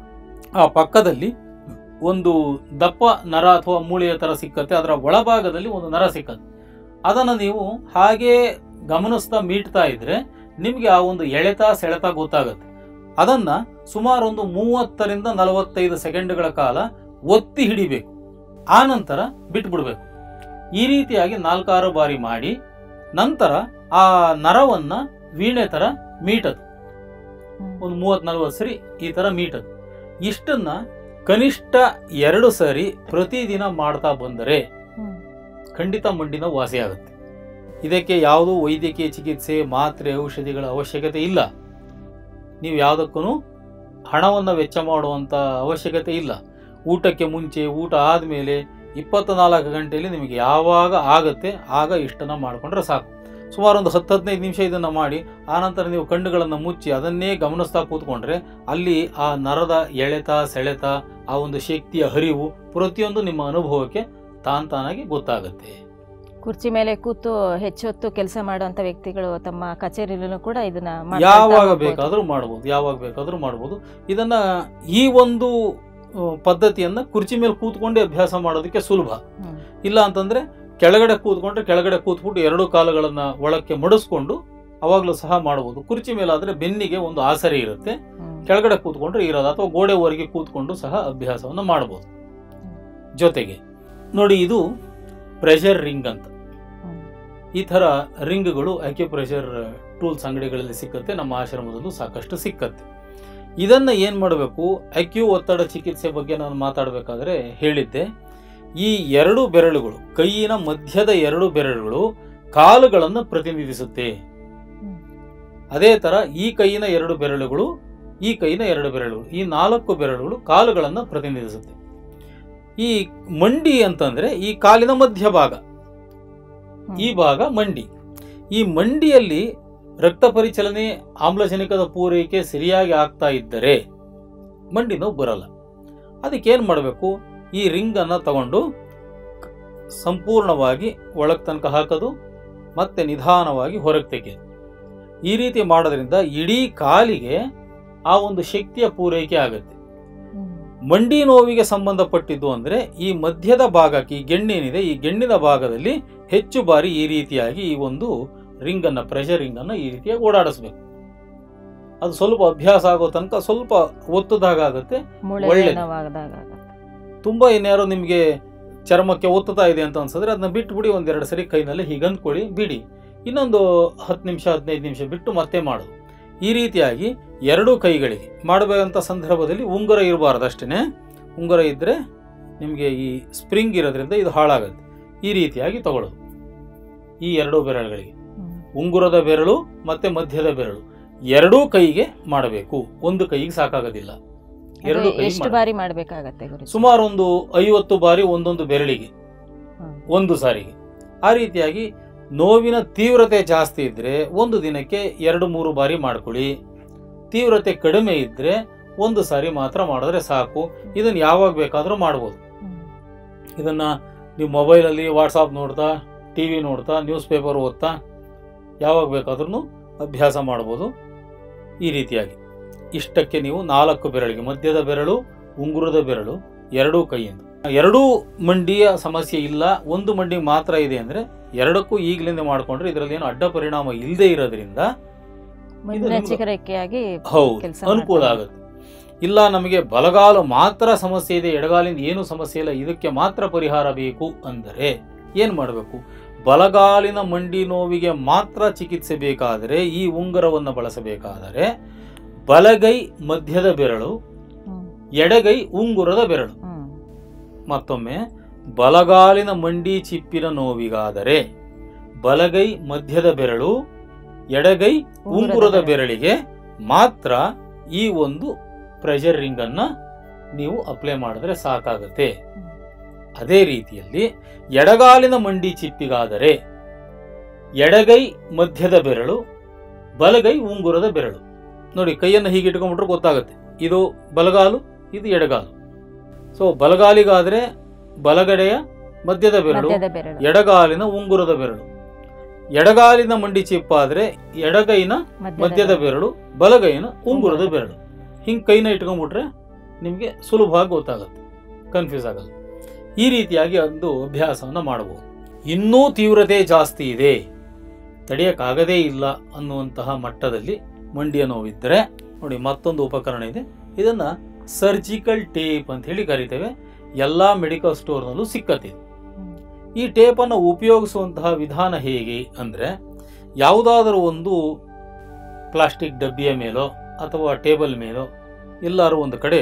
ಆ ಪಕ್ಕದಲ್ಲಿ ಒಂದು ದಪ್ಪ ನರ ಅಥವಾ ಮೂಳೆಯ ತರ ಸಿಕ್ಕತ್ತೆ ಅದರ ಒಳಭಾಗದಲ್ಲಿ ಒಂದು ನರ ಸಿಕ್ಕತ್ತೆ ಅದನ್ನು ನೀವು ಹಾಗೆ ಗಮನಿಸ್ತಾ ಮೀಟ್ತಾ ಇದ್ರೆ ನಿಮಗೆ ಆ ಒಂದು ಎಳೆತ ಸೆಳೆತ ಗೊತ್ತಾಗುತ್ತೆ ಅದನ್ನ ಸುಮಾರು ಒಂದು ಮೂವತ್ತರಿಂದ ನಲವತ್ತೈದು ಸೆಕೆಂಡ್ಗಳ ಕಾಲ ಒತ್ತಿ ಹಿಡಿಬೇಕು ಆ ನಂತರ ಬಿಟ್ಬಿಡ್ಬೇಕು ಈ ರೀತಿಯಾಗಿ ನಾಲ್ಕಾರು ಬಾರಿ ಮಾಡಿ ನಂತರ ಆ ನರವನ್ನ ವೀಣೆ ತರ ಮೀಟದು ಹ್ಮ್. ಒಂದು ಮೂವತ್ ನಲ್ವತ್ತು ಸರಿ ಈ ತರ ಮೀಟದು ಇಷ್ಟನ್ನ ಕನಿಷ್ಠ ಎರಡು ಸರಿ ಪ್ರತಿದಿನ ಮಾಡ್ತಾ ಬಂದರೆ ಹ್ಮ್. ಖಂಡಿತ ಮಂಡಿನ ವಾಸಿ ಆಗುತ್ತೆ ಇದಕ್ಕೆ ಯಾವುದೂ ವೈದ್ಯಕೀಯ ಚಿಕಿತ್ಸೆ ಮಾತ್ರೆ ಔಷಧಿಗಳ ಅವಶ್ಯಕತೆ ಇಲ್ಲ ನೀವು ಯಾವುದಕ್ಕೂ ಹಣವನ್ನು ವೆಚ್ಚ ಮಾಡುವಂಥ ಅವಶ್ಯಕತೆ ಇಲ್ಲ ಊಟಕ್ಕೆ ಮುಂಚೆ ಊಟ ಆದಮೇಲೆ ಇಪ್ಪತ್ನಾಲ್ಕು ಗಂಟೆಯಲ್ಲಿ ನಿಮಗೆ ಯಾವಾಗ ಆಗತ್ತೆ ಆಗ ಇಷ್ಟನ್ನು ಮಾಡಿಕೊಂಡ್ರೆ ಸಾಕು ಸುಮಾರು ಒಂದು ಹತ್ತು ಹದಿನೈದು ನಿಮಿಷ ಇದನ್ನು ಮಾಡಿ ಆನಂತರ ನೀವು ಕಣ್ಣುಗಳನ್ನು ಮುಚ್ಚಿ ಅದನ್ನೇ ಗಮನಿಸ್ತಾ ಕೂತ್ಕೊಂಡ್ರೆ ಅಲ್ಲಿ ಆ ನರದ ಎಳೆತ ಸೆಳೆತ ಆ ಒಂದು ಶಕ್ತಿಯ ಹರಿವು ಪ್ರತಿಯೊಂದು ನಿಮ್ಮ ಅನುಭವಕ್ಕೆ ತಾನ್ ತಾನಾಗಿ ಗೊತ್ತಾಗುತ್ತೆ ಕುರ್ಚಿ ಮೇಲೆ ಕೂತು ಹೆಚ್ಚೊತ್ತು ಕೆಲಸ ಮಾಡುವಂತ ವ್ಯಕ್ತಿಗಳು ತಮ್ಮ ಕಚೇರಿಯಲ್ಲೂ ಕೂಡ ಇದನ್ನ ಮಾಡ್ಕೊಳ್ತಾ ಯಾವಾಗ ಹೋಗ್ಬೋದು. ಬೇಕಾದರೂ ಮಾಡ್ಬೋದು ಯಾವಾಗ ಬೇಕಾದರೂ ಮಾಡ್ಬೋದು ಇದನ್ನ ಈ ಒಂದು ಆ, ಪದ್ಧತಿಯನ್ನ ಕುರ್ಚಿ ಮೇಲೆ ಕೂತ್ಕೊಂಡೇ ಅಭ್ಯಾಸ ಮಾಡೋದಕ್ಕೆ ಸುಲಭ ಹ್ಮ್. ಇಲ್ಲ ಅಂತಂದ್ರೆ ಕೆಳಗಡೆ ಕೂತ್ಕೊಂಡ್ರೆ ಕೆಳಗಡೆ ಕೂತ್ಬಿಟ್ಟು ಎರಡು ಕಾಲುಗಳನ್ನ ಒಳಕ್ಕೆ ಮಡಿಸ್ಕೊಂಡು ಅವಾಗಲೂ ಸಹ ಮಾಡಬಹುದು ಕುರ್ಚಿ ಮೇಲಾದ್ರೆ ಬೆನ್ನಿಗೆ ಒಂದು ಆಸರೆ ಇರುತ್ತೆ ಹ್ಮ್. ಕೆಳಗಡೆ ಕೂತ್ಕೊಂಡ್ರೆ ಇರೋದು ಅಥವಾ ಗೋಡೆವರೆಗೆ ಕೂತ್ಕೊಂಡು ಸಹ ಅಭ್ಯಾಸವನ್ನು ಮಾಡಬಹುದು ಜೊತೆಗೆ ನೋಡಿ ಇದು ಪ್ರೆಷರ್ ರಿಂಗ್ ಅಂತ ಹ್ಮ್. ಈ ಥರ ರಿಂಗ್ಗಳು ಅಕ್ಯುಪ್ರೆಷರ್ ಟೂಲ್ಸ್ ಅಂಗಡಿಗಳಲ್ಲಿ ಸಿಕ್ಕತ್ತೆ ನಮ್ಮ ಆಶ್ರಮದಲ್ಲೂ ಸಾಕಷ್ಟು ಸಿಕ್ಕತ್ತೆ ಇದನ್ನ ಏನು ಮಾಡಬೇಕು ಅಕ್ಯೂ ಒತ್ತಡ ಚಿಕಿತ್ಸೆ ಬಗ್ಗೆ ನಾನು ಮಾತಾಡಬೇಕಾದ್ರೆ ಹೇಳಿದ್ದೆ ಈ ಎರಡು ಬೆರಳುಗಳು ಕೈಯಿನ ಮಧ್ಯದ ಎರಡು ಬೆರಳುಗಳು ಕಾಲುಗಳನ್ನು ಪ್ರತಿನಿಧಿಸುತ್ತೆ ಹ್ಮ್. ಅದೇ ತರ ಈ ಕೈಯಿನ ಎರಡು ಬೆರಳುಗಳು ಈ ಕೈನ ಎರಡು ಬೆರಳುಗಳು ಈ ನಾಲ್ಕು ಬೆರಳುಗಳು ಕಾಲುಗಳನ್ನು ಪ್ರತಿನಿಧಿಸುತ್ತೆ ಈ ಮಂಡಿ ಅಂತಂದ್ರೆ ಈ ಕಾಲಿನ ಮಧ್ಯಭಾಗ ಈ ಭಾಗ ಮಂಡಿ ಈ ಮಂಡಿಯಲ್ಲಿ ರಕ್ತ ಪರಿಚಲನೆ ಆಮ್ಲಜನಕದ ಪೂರೈಕೆ ಸರಿಯಾಗಿ ಆಗ್ತಾ ಇದ್ದರೆ ಮಂಡಿ ನೋವು ಬರಲ್ಲ ಅದಕ್ಕೆ ಏನು ಮಾಡಬೇಕು ಈ ರಿಂಗನ್ನು ತಗೊಂಡು ಸಂಪೂರ್ಣವಾಗಿ ಒಳಗೆ ತನಕ ಹಾಕೋದು ಮತ್ತೆ ನಿಧಾನವಾಗಿ ಹೊರಗೆ ತೆಗೆಯೋದು ಈ ರೀತಿ ಮಾಡೋದ್ರಿಂದ ಇಡೀ ಕಾಲಿಗೆ ಆ ಒಂದು ಶಕ್ತಿಯ ಪೂರೈಕೆ ಆಗುತ್ತೆ ಮಂಡಿ ನೋವಿಗೆ ಸಂಬಂಧಪಟ್ಟಿದ್ದು ಅಂದ್ರೆ ಈ ಮಧ್ಯದ ಭಾಗಕ್ಕೆ ಈ ಗೆಣ್ಣೇನಿದೆ ಈ ಗೆಣ್ಣಿನ ಭಾಗದಲ್ಲಿ ಹೆಚ್ಚು ಬಾರಿ ಈ ರೀತಿಯಾಗಿ ಈ ಒಂದು ರಿಂಗ್ ಅನ್ನ ಪ್ರೆಷರ್ ರಿಂಗ್ ಅನ್ನ ಈ ರೀತಿಯಾಗಿ ಓಡಾಡಿಸ್ಬೇಕು ಅದು ಸ್ವಲ್ಪ ಅಭ್ಯಾಸ ಆಗೋ ತನಕ ಸ್ವಲ್ಪ ಒತ್ತದಾಗ ಆಗುತ್ತೆ ಮೂಳೆ ಒಳ್ಳೆದು. ನೋವಾಗದಾಗ ಆಗತ್ತೆ. ತುಂಬಾ ಇನ್ಯಾರೋ ನಿಮಗೆ ಚರ್ಮಕ್ಕೆ ಒತ್ತುತ್ತಾ ಇದೆ ಅಂತ ಅನ್ಸಿದ್ರೆ ಅದನ್ನ ಬಿಟ್ಬಿಡಿ ಒಂದೆರಡು ಸರಿ ಕೈನಲ್ಲಿ ಹೀಗೆ ಅಂದ್ಕೊಳ್ಳಿ ಬಿಡಿ ಇನ್ನೊಂದು ಹತ್ತು ನಿಮಿಷ ಹದಿನೈದು ನಿಮಿಷ ಬಿಟ್ಟು ಮತ್ತೆ ಮಾಡೋದು ಈ ರೀತಿಯಾಗಿ ಎರಡೂ ಕೈಗಳಿಗೆ ಮಾಡಬೇಕಂತ ಸಂದರ್ಭದಲ್ಲಿ ಉಂಗುರ ಇರಬಾರ್ದು ಅಷ್ಟೇ ಉಂಗುರ ಇದ್ದರೆ ನಿಮಗೆ ಈ ಸ್ಪ್ರಿಂಗ್ ಇರೋದ್ರಿಂದ ಇದು ಹಾಳಾಗುತ್ತೆ ಈ ರೀತಿಯಾಗಿ ತಗೊಳ್ಳೋದು ಈ ಎರಡೂ ಬೆರಳುಗಳಿಗೆ ಹ್ಮ್. ಉಂಗುರದ ಬೆರಳು ಮತ್ತೆ ಮಧ್ಯದ ಬೆರಳು ಎರಡೂ ಕೈಗೆ ಮಾಡಬೇಕು ಒಂದು ಕೈಗೆ ಸಾಕಾಗೋದಿಲ್ಲ ಎರಡು ಅದು ಕೈ ಎಷ್ಟು ಮಾಡ್ಬೇಕು. ಬಾರಿ ಮಾಡ್ಬೇಕಾಗತ್ತೆ ಗುರುಜಿ ಸುಮಾರು ಒಂದು ಐವತ್ತು ಬಾರಿ ಒಂದೊಂದು ಬೆರಳಿಗೆ ಹ್ಮ್. ಒಂದು ಸಾರಿಗೆ ಆ ರೀತಿಯಾಗಿ ನೋವಿನ ತೀವ್ರತೆ ಜಾಸ್ತಿ ಇದ್ರೆ ಒಂದು ದಿನಕ್ಕೆ ಎರಡು ಮೂರು ಬಾರಿ ಮಾಡ್ಕೊಳ್ಳಿ ತೀವ್ರತೆ ಕಡಿಮೆ ಇದ್ರೆ ಒಂದು ಸಾರಿ ಮಾತ್ರ ಮಾಡಿದ್ರೆ ಸಾಕು ಇದನ್ನ ಯಾವಾಗ ಬೇಕಾದರೂ ಮಾಡ್ಬೋದು ಹ್ಮ್. ಇದನ್ನ ನೀವು ಮೊಬೈಲಲ್ಲಿ ವಾಟ್ಸಾಪ್ ನೋಡ್ತಾ ಟಿ ವಿ ನೋಡ್ತಾ ನ್ಯೂಸ್ ಪೇಪರ್ ಓದ್ತಾ ಯಾವಾಗ ಬೇಕಾದ್ರೂ ಅಭ್ಯಾಸ ಮಾಡ್ಬೋದು ಈ ರೀತಿಯಾಗಿ ಇಷ್ಟಕ್ಕೆ ನೀವು ನಾಲ್ಕು ಬೆರಳಿಗೆ ಮಧ್ಯದ ಬೆರಳು ಉಂಗುರದ ಬೆರಳು ಎರಡೂ ಕೈಯಿಂದ ಎರಡೂ ಮಂಡಿಯ ಸಮಸ್ಯೆ ಇಲ್ಲ ಒಂದು ಮಂಡಿ ಮಾತ್ರ ಇದೆ ಅಂದ್ರೆ ಎರಡಕ್ಕೂ ಈಗಲಿಂದ ಮಾಡ್ಕೊಂಡ್ರೆ ಇದರಲ್ಲಿ ಏನು ಅಡ್ಡ ಪರಿಣಾಮ ಇಲ್ಲದೆ ಇರೋದ್ರಿಂದ ಮುಂದಿನ ನಿಮ್ಗೆ- ಚಿಕ್ಕರಿಕೆಯಾಗಿ ಹೌದು ಕೆಲ್ಸ ಅನುಕೂಲ ಮಾಡ್ತಾ ಆಗುತ್ತೆ ಇಲ್ಲ ನಮಗೆ ಬಲಗಾಲು ಮಾತ್ರ ಸಮಸ್ಯೆ ಇದೆ ಎಡಗಾಲಿಂದ ಏನು ಸಮಸ್ಯೆ ಇಲ್ಲ ಇದಕ್ಕೆ ಮಾತ್ರ ಪರಿಹಾರ ಬೇಕು ಅಂದರೆ ಏನು ಮಾಡಬೇಕು ಬಲಗಾಲಿನ ಮಂಡಿ ನೋವಿಗೆ ಮಾತ್ರ ಚಿಕಿತ್ಸೆ ಬೇಕಾದರೆ ಈ ಉಂಗುರವನ್ನು ಬಳಸಬೇಕಾದರೆ ಬಲಗೈ ಮಧ್ಯದ ಬೆರಳು ಹ್ಮ್. ಎಡಗೈ ಉಂಗುರದ ಬೆರಳು ಹ್ಮ್. ಮತ್ತೊಮ್ಮೆ ಬಲಗಾಲಿನ ಮಂಡಿ ಚಿಪ್ಪಿನ ನೋವಿಗಾದರೆ ಬಲಗೈ ಮಧ್ಯದ ಬೆರಳು ಎಡಗೈ ಉಂಗುರದ ಬೆರಳು. ಬೆರಳಿಗೆ ಮಾತ್ರ ಈ ಒಂದು ಪ್ರೆಷರ್ ರಿಂಗ್ ಅನ್ನ ನೀವು ಅಪ್ಲೈ ಮಾಡಿದ್ರೆ ಸಾಕಾಗುತ್ತೆ ಹ್ಮ್. ಅದೇ ರೀತಿಯಲ್ಲಿ ಎಡಗಾಲಿನ ಮಂಡಿ ಚಿಪ್ಪಿಗಾದರೆ ಎಡಗೈ ಮಧ್ಯದ ಬೆರಳು ಬಲಗೈ ಉಂಗುರದ ಬೆರಳು ನೋಡಿ ಕೈಯನ್ನು ಹೀಗೆ ಇಟ್ಕೊಂಡ್ಬಿಟ್ರೆ ಗೊತ್ತಾಗುತ್ತೆ ಇದು ಬಲಗಾಲು ಇದು ಎಡಗಾಲು ಸೊ ಬಲಗಾಲಿಗಾದ್ರೆ ಬಲಗಡೆಯ ಮಧ್ಯದ ಬೆರಳು ಮಧ್ಯದ ಬೆರಳು ಎಡಗಾಲಿನ ಉಂಗುರದ ಬೆರಳು ಎಡಗಾಲಿನ ಮಂಡಿ ಚಿಪ್ಪಾದ್ರೆ ಎಡಗೈನ ಮಧ್ಯದ ಬೆರಳು ಬಲಗೈನ ಉಂಗುರದ ಬೆರಳು ಹಿಂಗ್ ಕೈನ ಇಟ್ಕೊಂಡ್ಬಿಟ್ರೆ ನಿಮಗೆ ಸುಲಭವಾಗಿ ಗೊತ್ತಾಗುತ್ತೆ ಕನ್ಫ್ಯೂಸ್ ಆಗಲ್ಲ ಈ ರೀತಿಯಾಗಿ ಒಂದು ಅಭ್ಯಾಸವನ್ನು ಮಾಡಬಹುದು ಇನ್ನೂ ತೀವ್ರತೆ ಜಾಸ್ತಿ ಇದೆ ತಡೆಯಕ್ಕಾಗದೇ ಇಲ್ಲ ಅನ್ನುವಂತಹ ಮಟ್ಟದಲ್ಲಿ ಮಂಡಿಯ ನೋವಿದ್ದರೆ ನೋಡಿ ಮತ್ತೊಂದು ಉಪಕರಣ ಇದೆ ಇದನ್ನ ಸರ್ಜಿಕಲ್ ಟೇಪ್ ಅಂತ ಹೇಳಿ ಕರಿತೇವೆ ಎಲ್ಲಾ ಮೆಡಿಕಲ್ ಸ್ಟೋರ್ನಲ್ಲೂ ಸಿಕ್ಕತ್ತೆ ಹ್ಮ್. ಈ ಟೇಪನ್ನು ಉಪಯೋಗಿಸುವಂತಹ ವಿಧಾನ ಹೇಗೆ ಅಂದರೆ ಯಾವುದಾದರೂ ಒಂದು ಪ್ಲಾಸ್ಟಿಕ್ ಡಬ್ಬಿಯ ಮೇಲೋ ಅಥವಾ ಟೇಬಲ್ ಮೇಲೋ ಎಲ್ಲಾರು ಒಂದು ಕಡೆ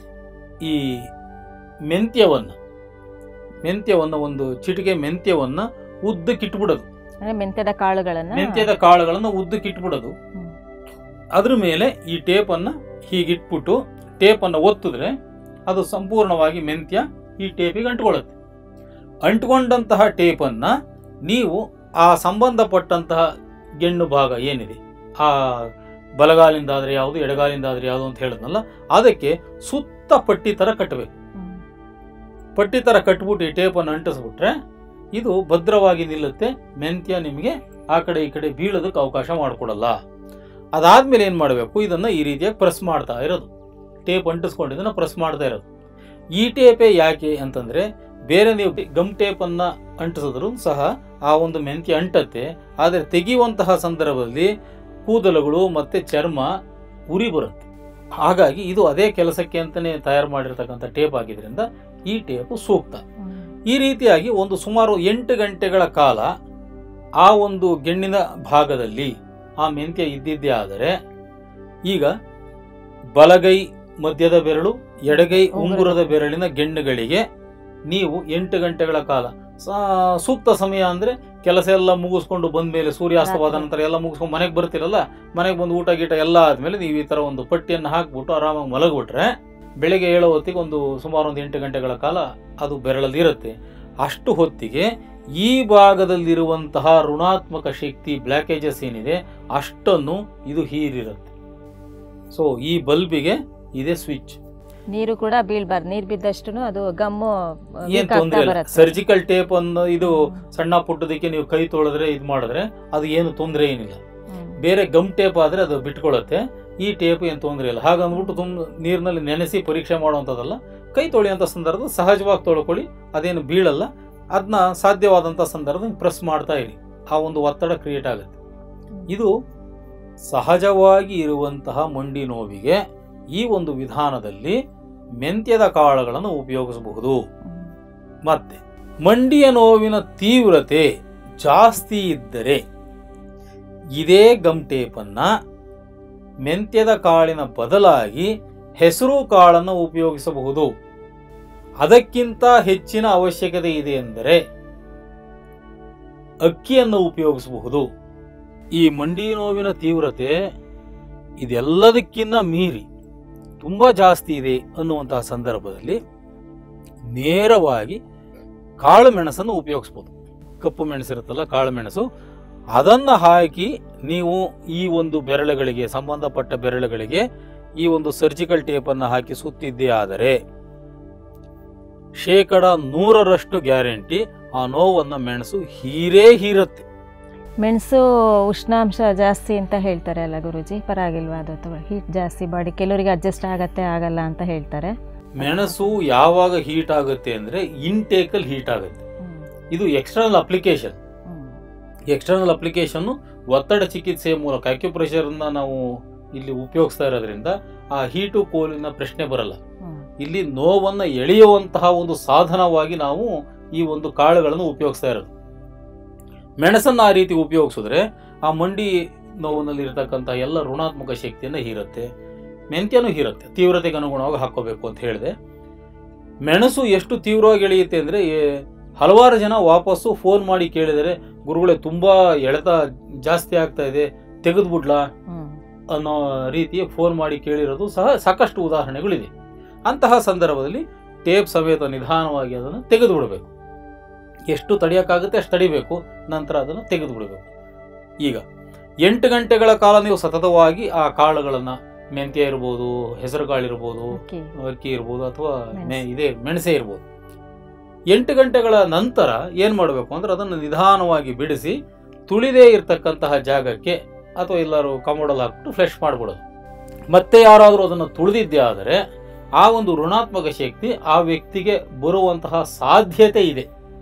ಈ ಮೆಂತ್ಯವನ್ನು ಮೆಂತ್ಯವನ್ನು ಒಂದು ಚಿಟಿಕೆ ಮೆಂತ್ಯವನ್ನು ಉದ್ದಕ್ಕಿಟ್ಬಿಡೋದು ಅಂದ್ರೆ ಮೆಂತ್ಯದ ಕಾಳುಗಳನ್ನ ಮೆಂತ್ಯದ ಕಾಳುಗಳನ್ನು ಉದ್ದಕ್ಕಿಟ್ಬಿಡೋದು ಹ್ಮ್. ಅದ್ರ ಮೇಲೆ ಈ ಟೇಪನ್ನು ಹೀಗಿಟ್ಬಿಟ್ಟು ಟೇಪನ್ನು ಒತ್ತಿದ್ರೆ ಅದು ಸಂಪೂರ್ಣವಾಗಿ ಮೆಂತ್ಯ ಈ ಟೇಪಿಗೆ ಅಂಟ್ಕೊಳ್ಳುತ್ತೆ ಅಂಟ್ಕೊಂಡಂತಹ ಟೇಪನ್ನು ನೀವು ಆ ಸಂಬಂಧಪಟ್ಟಂತಹ ಗೆಣ್ಣು ಭಾಗ ಏನಿದೆ ಆ ಬಲಗಾಲಿಂದ ಆದರೆ ಯಾವುದು ಎಡಗಾಲಿಂದ ಆದರೆ ಯಾವುದು ಅಂತ ಹೇಳಿದ್ನಲ್ಲ ಅದಕ್ಕೆ ಸುತ್ತ ಪಟ್ಟಿ ಥರ ಕಟ್ಟಬೇಕು ಹ್ಮ್. ಪಟ್ಟಿ ಥರ ಕಟ್ಬಿಟ್ಟು ಈ ಟೇಪನ್ನು ಅಂಟಿಸ್ಬಿಟ್ರೆ ಇದು ಭದ್ರವಾಗಿ ನಿಲ್ಲುತ್ತೆ ಮೆಂತ್ಯ ನಿಮಗೆ ಆ ಕಡೆ ಈ ಕಡೆ ಬೀಳೋದಕ್ಕೆ ಅವಕಾಶ ಮಾಡಿಕೊಡಲ್ಲ ಅದಾದ್ಮೇಲೆ ಏನು ಮಾಡಬೇಕು ಇದನ್ನು ಈ ರೀತಿಯಾಗಿ ಪ್ರೆಸ್ ಮಾಡ್ತಾ ಇರೋದು ಟೇಪ್ ಅಂಟಿಸ್ಕೊಂಡು ಇದನ್ನು ಪ್ರೆಸ್ ಮಾಡ್ತಾ ಇರೋದು ಈ ಟೇಪೇ ಯಾಕೆ ಅಂತಂದ್ರೆ ಬೇರೆ ನೀವು ಗಮ್ ಟೇಪನ್ನು ಅಂಟಿಸಿದ್ರು ಸಹ ಆ ಒಂದು ಮೆಂತ್ಯ ಅಂಟತ್ತೆ ಆದರೆ ತೆಗೆಯುವಂತಹ ಸಂದರ್ಭದಲ್ಲಿ ಕೂದಲುಗಳು ಮತ್ತೆ ಚರ್ಮ ಉರಿ ಬರುತ್ತೆ ಹಾಗಾಗಿ ಇದು ಅದೇ ಕೆಲಸಕ್ಕೆ ಅಂತಾನೆ ತಯಾರು ಮಾಡಿರ್ತಕ್ಕಂಥ ಟೇಪ್ ಆಗಿದ್ರಿಂದ ಈ ಟೇಪು ಸೂಕ್ತ ಹ್ಮ್. ಈ ರೀತಿಯಾಗಿ ಒಂದು ಸುಮಾರು ಎಂಟು ಗಂಟೆಗಳ ಕಾಲ ಆ ಒಂದು ಗೆಣ್ಣಿನ ಭಾಗದಲ್ಲಿ ಆ ಮೆಂತ್ಯ ಇದ್ದಿದ್ದೇ ಆದರೆ ಈಗ ಬಲಗೈ ಮಧ್ಯದ ಬೆರಳು ಎಡಗೈ ಉಂಗುರದ ಬೆರಳಿನ ಗೆಣ್ಣುಗಳಿಗೆ ನೀವು ಎಂಟು ಗಂಟೆಗಳ ಕಾಲ ಸಾ- ಸೂಕ್ತ ಸಮಯ ಅಂದ್ರೆ ಕೆಲಸ ಎಲ್ಲ ಮುಗಿಸ್ಕೊಂಡು ಬಂದ್ಮೇಲೆ ಸೂರ್ಯಾಸ್ತವಾದ ರಾತ್ರಿ. ನಂತರ ಎಲ್ಲ ಮುಗಿಸ್ಕೊಂಡು ಮನೆಗೆ ಬರ್ತಿರಲ್ಲ ಮನೆಗೆ ಬಂದು ಊಟ ಗೀಟ ಎಲ್ಲ ಆದ್ಮೇಲೆ ನೀವು ಈ ತರ ಒಂದು ಪಟ್ಟಿಯನ್ನು ಹಾಕ್ಬಿಟ್ಟು ಆರಾಮಾಗಿ ಮಲಗ್ಬಿಟ್ರೆ ಬೆಳಿಗ್ಗೆ ಏಳೋ ಹೊತ್ತಿಗೆ ಒಂದು ಸುಮಾರು ಒಂದು ಎಂಟು ಗಂಟೆಗಳ ಕಾಲ ಅದು ಬೆರಳಲ್ಲಿ ಇರುತ್ತೆ ಅಷ್ಟು ಹೊತ್ತಿಗೆ ಈ ಭಾಗದಲ್ಲಿರುವಂತಹ ಋಣಾತ್ಮಕ ಶಕ್ತಿ ಬ್ಲ್ಯಾಕೇಜಸ್ ಏನಿದೆ ಅಷ್ಟನ್ನು ಇದು ಹೀರಿರುತ್ತೆ ಸೊ ಈ ಬಲ್ಬಿಗೆ ಇದೆ ಸ್ವಿಚ್ ನೀರು ಕೂಡ ಬೀಳ್ಬಾರ್ದು ನೀರು ಬಿದ್ದಷ್ಟು ಅದು ಗಮ್ಮು ಏನ್ weak ಆಗ್ತಾ ತೊಂದರೆ ಇಲ್ಲ ಬರುತ್ತೆ. ಸರ್ಜಿಕಲ್ ಟೇಪ್ ಅನ್ನು ಇದು ಸಣ್ಣ ಪುಟ್ಟದಕ್ಕೆ ನೀವು ಕೈ ತೊಳೆದ್ರೆ ಇದು ಮಾಡಿದ್ರೆ ಅದು ಏನು ತೊಂದರೆ ಏನಿಲ್ಲ ಹ್ಮ್. ಬೇರೆ ಗಮ್ ಟೇಪ್ ಆದ್ರೆ ಅದು ಬಿಟ್ಕೊಳ್ಳುತ್ತೆ ಈ ಟೇಪ್ ಏನು ತೊಂದರೆ ಇಲ್ಲ ಹಾಗಂದ್ಬಿಟ್ಟು ತುಂಬ ನೀರಿನಲ್ಲಿ ನೆನೆಸಿ ಪರೀಕ್ಷೆ ಮಾಡುವಂಥದ್ದಲ್ಲ ಕೈ ತೊಳೆಯುವಂಥ ಸಂದರ್ಭ ಸಹಜವಾಗಿ ತೊಳ್ಕೊಳ್ಳಿ ಅದೇನು ಬೀಳಲ್ಲ ಅದನ್ನ ಸಾಧ್ಯವಾದಂಥ ಸಂದರ್ಭದಲ್ಲಿ ಪ್ರೆಸ್ ಮಾಡ್ತಾ ಇರಿ ಆ ಒಂದು ಒತ್ತಡ ಕ್ರಿಯೇಟ್ ಆಗುತ್ತೆ ಇದು ಸಹಜವಾಗಿ ಇರುವಂತಹ ಮಂಡಿ ನೋವಿಗೆ ಈ ಒಂದು ವಿಧಾನದಲ್ಲಿ ಮೆಂತ್ಯದ ಕಾಳುಗಳನ್ನು ಉಪಯೋಗಿಸಬಹುದು ಹ್ಮ್. ಮತ್ತೆ ಮಂಡಿಯ ನೋವಿನ ತೀವ್ರತೆ ಜಾಸ್ತಿ ಇದ್ದರೆ ಇದೇ ಗಮ್ ಟೇಪನ್ನ ಮೆಂತ್ಯದ ಕಾಳಿನ ಬದಲಾಗಿ ಹೆಸರು ಕಾಳನ್ನು ಉಪಯೋಗಿಸಬಹುದು ಅದಕ್ಕಿಂತ ಹೆಚ್ಚಿನ ಅವಶ್ಯಕತೆ ಇದೆ ಎಂದರೆ ಅಕ್ಕಿಯನ್ನು ಉಪಯೋಗಿಸಬಹುದು ಈ ಮಂಡಿ ನೋವಿನ ತೀವ್ರತೆ ಇದೆಲ್ಲದಕ್ಕಿಂತ ಮೀರಿ ತುಂಬಾ ಜಾಸ್ತಿ ಇದೆ ಅನ್ನುವಂತಹ ಸಂದರ್ಭದಲ್ಲಿ ನೇರವಾಗಿ ಕಾಳು ಮೆಣಸನ್ನು ಉಪಯೋಗಿಸ್ಬೋದು ಕಪ್ಪು ಮೆಣಸಿರುತ್ತಲ್ಲ ಕಾಳು ಮೆಣಸು ಅದನ್ನು ಹಾಕಿ ನೀವು ಈ ಒಂದು ಬೆರಳುಗಳಿಗೆ ಸಂಬಂಧಪಟ್ಟ ಬೆರಳುಗಳಿಗೆ ಈ ಒಂದು ಸರ್ಜಿಕಲ್ ಟೇಪನ್ನು ಹಾಕಿ ಸುತ್ತಿದ್ದೇ ಆದರೆ ಶೇಕಡ ನೂರರಷ್ಟು ಗ್ಯಾರಂಟಿ ಆ ನೋವನ್ನು ಮೆಣಸು ಹೀರೇ ಹೀರುತ್ತೆ ಮೆಣಸು ಉಷ್ಣಾಂಶ ಜಾಸ್ತಿ ಅಂತ ಹೇಳ್ತಾರೆ ಅಲ್ಲ ಗುರುಜಿ ಪರವಾಗಿಲ್ವಾ ಅದು ಅಥವಾ ಹೀಟ್ ಜಾಸ್ತಿ ಬಾಡಿ ಕೆಲವರಿಗೆ ಅಡ್ಜಸ್ಟ್ ಆಗತ್ತೆ ಆಗಲ್ಲ ಅಂತ ಹೇಳ್ತಾರೆ ಮೆಣಸು ಯಾವಾಗ ಹೀಟ್ ಆಗುತ್ತೆ ಅಂದ್ರೆ ಇಂಟೇಕಲ್ಲಿ ಹೀಟ್ ಆಗುತ್ತೆ ಇದು ಎಕ್ಸ್ಟರ್ನಲ್ ಅಪ್ಲಿಕೇಶನ್ ಎಕ್ಸ್ಟರ್ನಲ್ ಅಪ್ಲಿಕೇಶನ್ ಒತ್ತಡ ಚಿಕಿತ್ಸೆಯ ಮೂಲಕ ಅಕ್ಯುಪ್ರೆಷರ್ನ ನಾವು ಇಲ್ಲಿ ಉಪಯೋಗಿಸ್ತಾ ಇರೋದ್ರಿಂದ ಆ ಹೀಟು ಕೋಲಿನ ಪ್ರಶ್ನೆ ಬರಲ್ಲ ಇಲ್ಲಿ ನೋವನ್ನ ಎಳೆಯುವಂತಹ ಒಂದು ಸಾಧನವಾಗಿ ನಾವು ಈ ಒಂದು ಕಾಳುಗಳನ್ನು ಉಪಯೋಗಿಸ್ತಾ ಇರೋದು ಮೆಣಸನ್ನ ಆ ರೀತಿ ಉಪಯೋಗಿಸಿದ್ರೆ ಆ ಮಂಡಿ ನೋವಿನಲ್ಲಿ ಇರತಕ್ಕಂಥ ಎಲ್ಲ ಋಣಾತ್ಮಕ ಶಕ್ತಿಯನ್ನು ಹೀರುತ್ತೆ ಮೆಂತ್ಯನೂ ಹೀರುತ್ತೆ ತೀವ್ರತೆಗೆ ಅನುಗುಣವಾಗಿ ಹಾಕೋಬೇಕು ಅಂತ ಹೇಳಿದೆ ಮೆಣಸು ಎಷ್ಟು ತೀವ್ರವಾಗಿ ಎಳೆಯುತ್ತೆ ಅಂದ್ರೆ ಏ- ಹಲವಾರು ಜನ ವಾಪಸ್ಸು ಫೋನ್ ಮಾಡಿ ಕೇಳಿದರೆ ಗುರುಗಳೇ ತುಂಬಾ ಎಳೆತ ಜಾಸ್ತಿ ಆಗ್ತಾ ಇದೆ ತೆಗೆದ್ಬಿಡ್ಲಾ ಅನ್ನೋ ರೀತಿಯ ಫೋನ್ ಮಾಡಿ ಕೇಳಿರೋದು ಸಹ ಸಾಕಷ್ಟು ಉದಾಹರಣೆಗಳಿದೆ ಅಂತಹ ಸಂದರ್ಭದಲ್ಲಿ ಟೇಪ್ ಸಮೇತ ನಿಧಾನವಾಗಿ ಅದನ್ನು ತೆಗೆದು ಬಿಡಬೇಕು ಎಷ್ಟು ತಡೆಯೋಕ್ಕಾಗುತ್ತೆ ಅಷ್ಟು ತಡಿಬೇಕು ನಂತರ ಅದನ್ನು ತೆಗೆದು ಬಿಡಬೇಕು ಈಗ ಎಂಟು ಗಂಟೆಗಳ ಕಾಲ ನೀವು ಸತತವಾಗಿ ಆ ಕಾಳುಗಳನ್ನು ಮೆಂತ್ಯ ಇರ್ಬೋದು ಹೆಸರು ಕಾಳು ಇರ್ಬೋದು ಓಕೆ ಅಕ್ಕಿ ಇರ್ಬೋದು ಅಥವಾ ಮೆಣಸು. ಮೆ- ಇದೇ ಮೆಣಸೆ ಇರ್ಬೋದು ಎಂಟು ಗಂಟೆಗಳ ನಂತರ ಏನು ಮಾಡಬೇಕು ಅಂದ್ರೆ ಅದನ್ನು ನಿಧಾನವಾಗಿ ಬಿಡಿಸಿ ತುಳಿದೇ ಇರತಕ್ಕಂತಹ ಜಾಗಕ್ಕೆ ಅಥವಾ ಎಲ್ಲರೂ ಕಮೋಡಲ್ಲಿ ಹಾಕ್ಬಿಟ್ಟು ಫ್ಲೆಶ್ ಮಾಡಿಬಿಡೋದು ಮತ್ತೆ ಯಾರಾದರೂ ಅದನ್ನು ತುಳಿದಿದ್ದೇ ಆದರೆ ಆ ಒಂದು ಋಣಾತ್ಮಕ ಶಕ್ತಿ ಆ ವ್ಯಕ್ತಿಗೆ ಬರುವಂತಹ ಸಾಧ್ಯತೆ ಇದೆ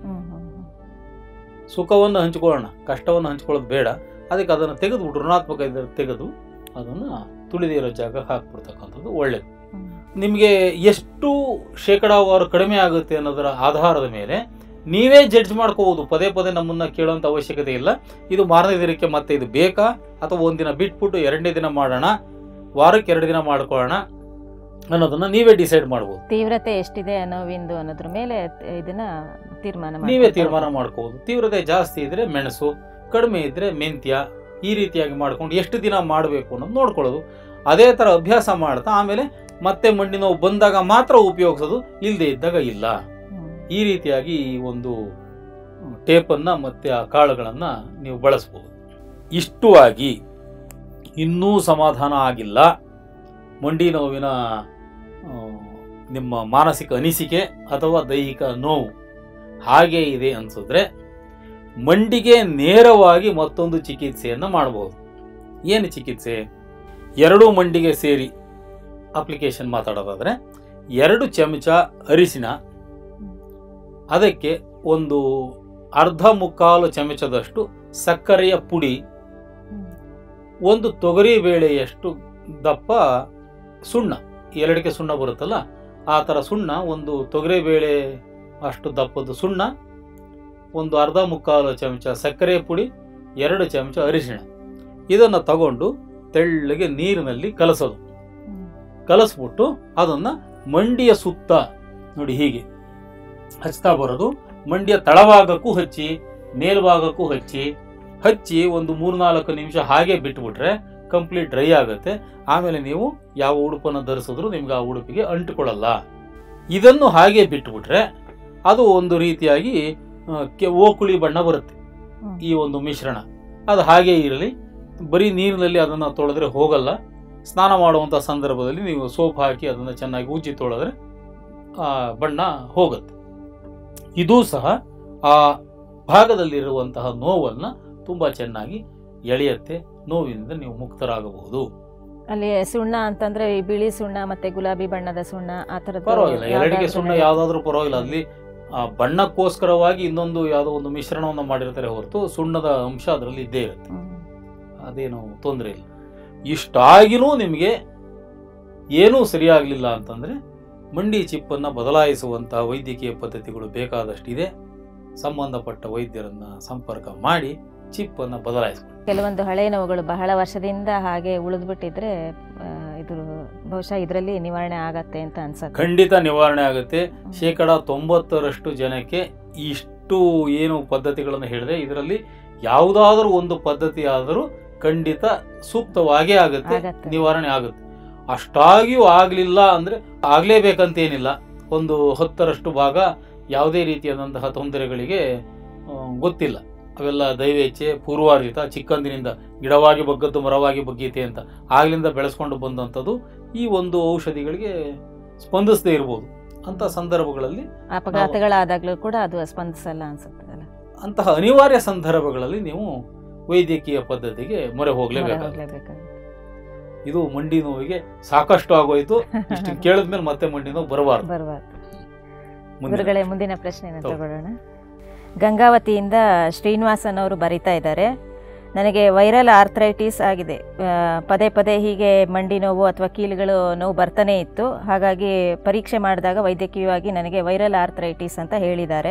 ಸುಖವನ್ನು ಹಂಚಿಕೊಳ್ಳೋಣ ಕಷ್ಟವನ್ನು ಹಂಚ್ಕೊಳ್ಳೋದು ಬೇಡ ಅದಕ್ಕೆ ಅದನ್ನು ತೆಗೆದುಬಿಟ್ಟು ಋಣಾತ್ಮಕ ಇದ್ದರೆ ತೆಗೆದು ಅದನ್ನು ತುಳಿದೇ ಇರೋ ಜಾಗ ಹಾಕ್ಬಿಡ್ತಕ್ಕಂಥದ್ದು ಒಳ್ಳೆಯದು ನಿಮಗೆ ಎಷ್ಟು ಶೇಕಡಾವಾರು ಕಡಿಮೆ ಆಗುತ್ತೆ ಅನ್ನೋದರ ಆಧಾರದ ಮೇಲೆ ನೀವೇ ಜಡ್ಜ್ ಮಾಡ್ಕೋಬಹುದು ಪದೇ ಪದೇ ನಮ್ಮನ್ನ ಕೇಳುವಂತ ಅವಶ್ಯಕತೆ ಇಲ್ಲ ಇದು ಮಾರನೇ ದಿನಕ್ಕೆ ಮತ್ತೆ ಇದು ಬೇಕಾ ಅಥವಾ ಒಂದಿನ ಬಿಟ್ಬಿಟ್ಟು ಎರಡನೇ ದಿನ ಮಾಡೋಣ ವಾರಕ್ಕೆ ಎರಡು ದಿನ ಮಾಡ್ಕೊಳ್ಳೋಣ ಅನ್ನೋದನ್ನ ನೀವೇ ಡಿಸೈಡ್ ಮಾಡ್ಬೋದು ತೀವ್ರತೆ ಎಷ್ಟಿದೆ ನೋವಿಂದು ಅನ್ನೋದ್ರ ಮೇಲೆ ತ- ಇದನ್ನ ತೀರ್ಮಾನ ನೀವೇ ಮಾಡ್ಕೊಳ್ತಾ ತೀರ್ಮಾನ ಹೋಗ್ಬೇಕು. ಮಾಡ್ಕೋಬಹುದು ತೀವ್ರತೆ ಜಾಸ್ತಿ ಇದ್ರೆ ಮೆಣಸು ಕಡಿಮೆ ಇದ್ರೆ ಮೆಂತ್ಯ ಈ ರೀತಿಯಾಗಿ ಮಾಡ್ಕೊಂಡು ಎಷ್ಟು ದಿನ ಮಾಡಬೇಕು ಅನ್ನೋದು ನೋಡ್ಕೊಳ್ಳೋದು ಅದೇ ತರ ಅಭ್ಯಾಸ ಮಾಡ್ತಾ ಆಮೇಲೆ ಮತ್ತೆ ಮಂಡಿ ನೋವು ಬಂದಾಗ ಮಾತ್ರ ಉಪಯೋಗಿಸೋದು ಇಲ್ಲದೆ ಇದ್ದಾಗ ಇಲ್ಲ ಹ್ಮ್. ಈ ರೀತಿಯಾಗಿ ಈ ಒಂದು ಟೇಪನ್ನ ಮತ್ತೆ ಆ ಕಾಳುಗಳನ್ನ ನೀವು ಬಳಸಬಹುದು ಇಷ್ಟು ಆಗಿ ಇನ್ನೂ ಸಮಾಧಾನ ಆಗಿಲ್ಲ ಮಂಡಿ ನೋವಿನ ಆ, ನಿಮ್ಮ ಮಾನಸಿಕ ಅನಿಸಿಕೆ ಅಥವಾ ದೈಹಿಕ ನೋವು ಹಾಗೆ ಇದೆ ಅನ್ಸಿದ್ರೆ ಮಂಡಿಗೆ ನೇರವಾಗಿ ಮತ್ತೊಂದು ಚಿಕಿತ್ಸೆಯನ್ನು ಮಾಡಬಹುದು ಏನು ಚಿಕಿತ್ಸೆ ಎರಡೂ ಮಂಡಿಗೆ ಸೇರಿ ಅಪ್ಲಿಕೇಶನ್ ಮಾತಾಡೋದಾದ್ರೆ ಎರಡು ಚಮಚ ಅರಿಶಿನ ಅದಕ್ಕೆ ಒಂದು ಅರ್ಧ ಮುಕ್ಕಾಲು ಚಮಚದಷ್ಟು ಸಕ್ಕರೆಯ ಪುಡಿ ಹ್ಮ್. ಒಂದು ತೊಗರಿ ಬೇಳೆಯಷ್ಟು ದಪ್ಪ ಸುಣ್ಣ ಎರಡಕ್ಕೆ ಸುಣ್ಣ ಬರುತ್ತಲ್ಲ ಆ ಥರ ಸುಣ್ಣ ಒಂದು ತೊಗರಿ ಬೇಳೆ ಅಷ್ಟು ದಪ್ಪದ ಸುಣ್ಣ ಒಂದು ಅರ್ಧ ಮುಕ್ಕಾಲು ಚಮಚ ಸಕ್ಕರೆ ಪುಡಿ ಎರಡು ಚಮಚ ಅರಿಶಿಣ ಇದನ್ನು ತಗೊಂಡು ತೆಳ್ಳಗೆ ನೀರಿನಲ್ಲಿ ಕಲಸೋದು ಹ್ಮ್. ಕಲಸ್ಬಿಟ್ಟು ಅದನ್ನ ಮಂಡಿಯ ಸುತ್ತ ನೋಡಿ ಹೀಗೆ ಹಚ್ತಾ ಬರೋದು ಮಂಡಿಯ ತಳಭಾಗಕ್ಕೂ ಹಚ್ಚಿ ಮೇಲ್ಭಾಗಕ್ಕೂ ಹಚ್ಚಿ ಹಚ್ಚಿ ಒಂದು ಮೂರ್ನಾಲ್ಕು ನಿಮಿಷ ಹಾಗೆ ಬಿಟ್ಬಿಟ್ರೆ ಕಂಪ್ಲೀಟ್ ಡ್ರೈ ಆಗುತ್ತೆ ಆಮೇಲೆ ನೀವು ಯಾವ ಉಡುಪನ್ನು ಧರಿಸಿದ್ರು ನಿಮ್ಗೆ ಆ ಉಡುಪಿಗೆ ಅಂಟುಕೊಳ್ಳಲ್ಲ ಇದನ್ನು ಹಾಗೆ ಬಿಟ್ಬಿಟ್ರೆ ಅದು ಒಂದು ರೀತಿಯಾಗಿ ಆ, ಕೆ ಓಕುಳಿ ಬಣ್ಣ ಬರುತ್ತೆ ಹ್ಮ್. ಈ ಒಂದು ಮಿಶ್ರಣ ಅದು ಹಾಗೆ ಇರಲಿ ಬರೀ ನೀರಿನಲ್ಲಿ ಅದನ್ನು ತೊಳೆದ್ರೆ ಹೋಗಲ್ಲ ಸ್ನಾನ ಮಾಡುವಂಥ ಸಂದರ್ಭದಲ್ಲಿ ನೀವು ಸೋಪ್ ಹಾಕಿ ಅದನ್ನು ಚೆನ್ನಾಗಿ ಉಜ್ಜಿ ತೊಳೆದ್ರೆ ಆ ಬಣ್ಣ ಹೋಗುತ್ತೆ ಇದೂ ಸಹ ಆ ಭಾಗದಲ್ಲಿರುವಂತಹ ನೋವನ್ನು ತುಂಬ ಚೆನ್ನಾಗಿ ಎಳೆಯುತ್ತೆ ನೋವಿನಿಂದ ನೀವು ಮುಕ್ತರಾಗಬಹುದು ಅಲ್ಲಿ ಸುಣ್ಣ ಅಂತಂದ್ರೆ ಈ ಬಿಳಿ ಸುಣ್ಣ ಮತ್ತೆ ಗುಲಾಬಿ ಬಣ್ಣದ ಸುಣ್ಣ ಆ ತರದ್ದು ಪರವಾಗಿಲ್ಲ ಎರಡಿಗೆ ಯಾವ್ದಾದ್ರು ಸುಣ್ಣ ಯಾವ್ದಾದ್ರೂ ಪರವಾಗಿಲ್ಲ ಅಲ್ಲಿ ಆ ಬಣ್ಣಕ್ಕೋಸ್ಕರವಾಗಿ ಇನ್ನೊಂದು ಯಾವುದೋ ಒಂದು ಮಿಶ್ರಣವನ್ನು ಮಾಡಿರ್ತಾರೆ ಹೊರತು ಸುಣ್ಣದ ಅಂಶ ಅದರಲ್ಲಿ ಇದ್ದೇ ಇರುತ್ತೆ ಹ್ಮ್. ಅದೇನು ತೊಂದರೆ ಇಲ್ಲ ಇಷ್ಟಾಗಿನೂ ನಿಮಗೆ ಏನೂ ಸರಿಯಾಗಲಿಲ್ಲ ಅಂತಂದರೆ ಮಂಡಿ ಚಿಪ್ಪನ್ನು ಬದಲಾಯಿಸುವಂತಹ ವೈದ್ಯಕೀಯ ಪದ್ಧತಿಗಳು ಬೇಕಾದಷ್ಟಿದೆ ಸಂಬಂಧಪಟ್ಟ ವೈದ್ಯರನ್ನು ಸಂಪರ್ಕ ಮಾಡಿ ಚಿಪ್ಪನ್ನು ಬದಲಾಯಿಸ್ಕೊಳ್ಳಿ ಕೆಲವೊಂದು ಹಳೆ ನೋವುಗಳು ಬಹಳ ವರ್ಷದಿಂದ ಹಾಗೆ ಉಳಿದ್ಬಿಟ್ಟಿದ್ರೆ ಆ, ಇದು ಬಹುಶಃ ಇದರಲ್ಲಿ ನಿವಾರಣೆ ಆಗತ್ತೆ ಅಂತ ಅನ್ಸುತ್ತೆ ಖಂಡಿತ ನಿವಾರಣೆ ಆಗುತ್ತೆ ಶೇಕಡ ತೊಂಬತ್ತರಷ್ಟು ಜನಕ್ಕೆ ಇಷ್ಟು ಏನು ಪದ್ಧತಿಗಳನ್ನು ಹೇಳಿದೆ ಇದರಲ್ಲಿ ಯಾವುದಾದ್ರೂ ಒಂದು ಪದ್ಧತಿ ಆದರೂ ಖಂಡಿತ ಸೂಕ್ತವಾಗೇ ಆಗುತ್ತೆ ಆಗತ್ತೆ. ನಿವಾರಣೆ ಆಗುತ್ತೆ ಅಷ್ಟಾಗಿಯೂ ಆಗಲಿಲ್ಲ ಅಂದರೆ ಆಗಲೇಬೇಕಂತೇನಿಲ್ಲ ಒಂದು ಹತ್ತರಷ್ಟು ಭಾಗ ಯಾವುದೇ ರೀತಿಯಾದಂತಹ ತೊಂದರೆಗಳಿಗೆ ಆ, ಗೊತ್ತಿಲ್ಲ ಅವೆಲ್ಲ ದೈವೇಚ್ಛೆ ಪೂರ್ವಾರ್ಜಿತ ಚಿಕ್ಕಂದಿನಿಂದ ಗಿಡವಾಗಿ ಬಗ್ಗದ್ದು ಮರವಾಗಿ ಬಗ್ಗೀತೆ ಅಂತ ಆಗ್ಲಿಂದ ಬೆಳೆಸ್ಕೊಂಡು ಬಂದಂಥದ್ದು ಈ ಒಂದು ಔಷಧಿಗಳಿಗೆ ಸ್ಪಂದಿಸದೇ ಇರ್ಬೋದು ಅಂತ ಸಂದರ್ಭಗಳಲ್ಲಿ ಅಪಘಾತಗಳಾದಾಗ್ಲೂ ಕೂಡ ಅದು ಸ್ಪಂದಿಸಲ್ಲ ಅನ್ಸುತ್ತದಲ್ಲ ಅಂತಹ ಅನಿವಾರ್ಯ ಸಂದರ್ಭಗಳಲ್ಲಿ ನೀವು ವೈದ್ಯಕೀಯ ಪದ್ಧತಿಗೆ ಮೊರೆ ಹೊರ ಹೋಗ್ಲೇಬೇಕಾಗುತ್ತೆ ಹೋಗ್ಲೇಬೇಕಾಗುತ್ತೆ. ಇದು ಮಂಡಿ ನೋವಿಗೆ ಸಾಕಷ್ಟು ಆಗೋಯ್ತು ಇಷ್ಟು ಕೇಳಿದ್ಮೇಲೆ ಮತ್ತೆ ಮಂಡಿ ನೋವು ಬರಬಾರ್ದು ಬರಬಾರ್ದು ಮುಂದಿನ ಗುರುಗಳೇ ಮುಂದಿನ ಪ್ರಶ್ನೆಯನ್ನು ತಗೋ. ತಗೊಳ್ಳೋಣ ಗಂಗಾವತಿಯಿಂದ ಶ್ರೀನಿವಾಸನ್ ಅವರು ಬರಿತಾ ಇದ್ದಾರೆ ನನಗೆ ವೈರಲ್ ಆರ್ಥ್ರೈಟಿಸ್ ಆಗಿದೆ ಆ, ಪದೇ ಪದೇ ಹೀಗೆ ಮಂಡಿ ನೋವು ಅಥವಾ ಕೀಲುಗಳು ನೋವು ಬರ್ತಾನೆ ಇತ್ತು ಹಾಗಾಗಿ ಪರೀಕ್ಷೆ ಮಾಡಿದಾಗ ವೈದ್ಯಕೀಯವಾಗಿ ನನಗೆ ವೈರಲ್ ಆರ್ಥ್ರೈಟಿಸ್ ಅಂತ ಹೇಳಿದ್ದಾರೆ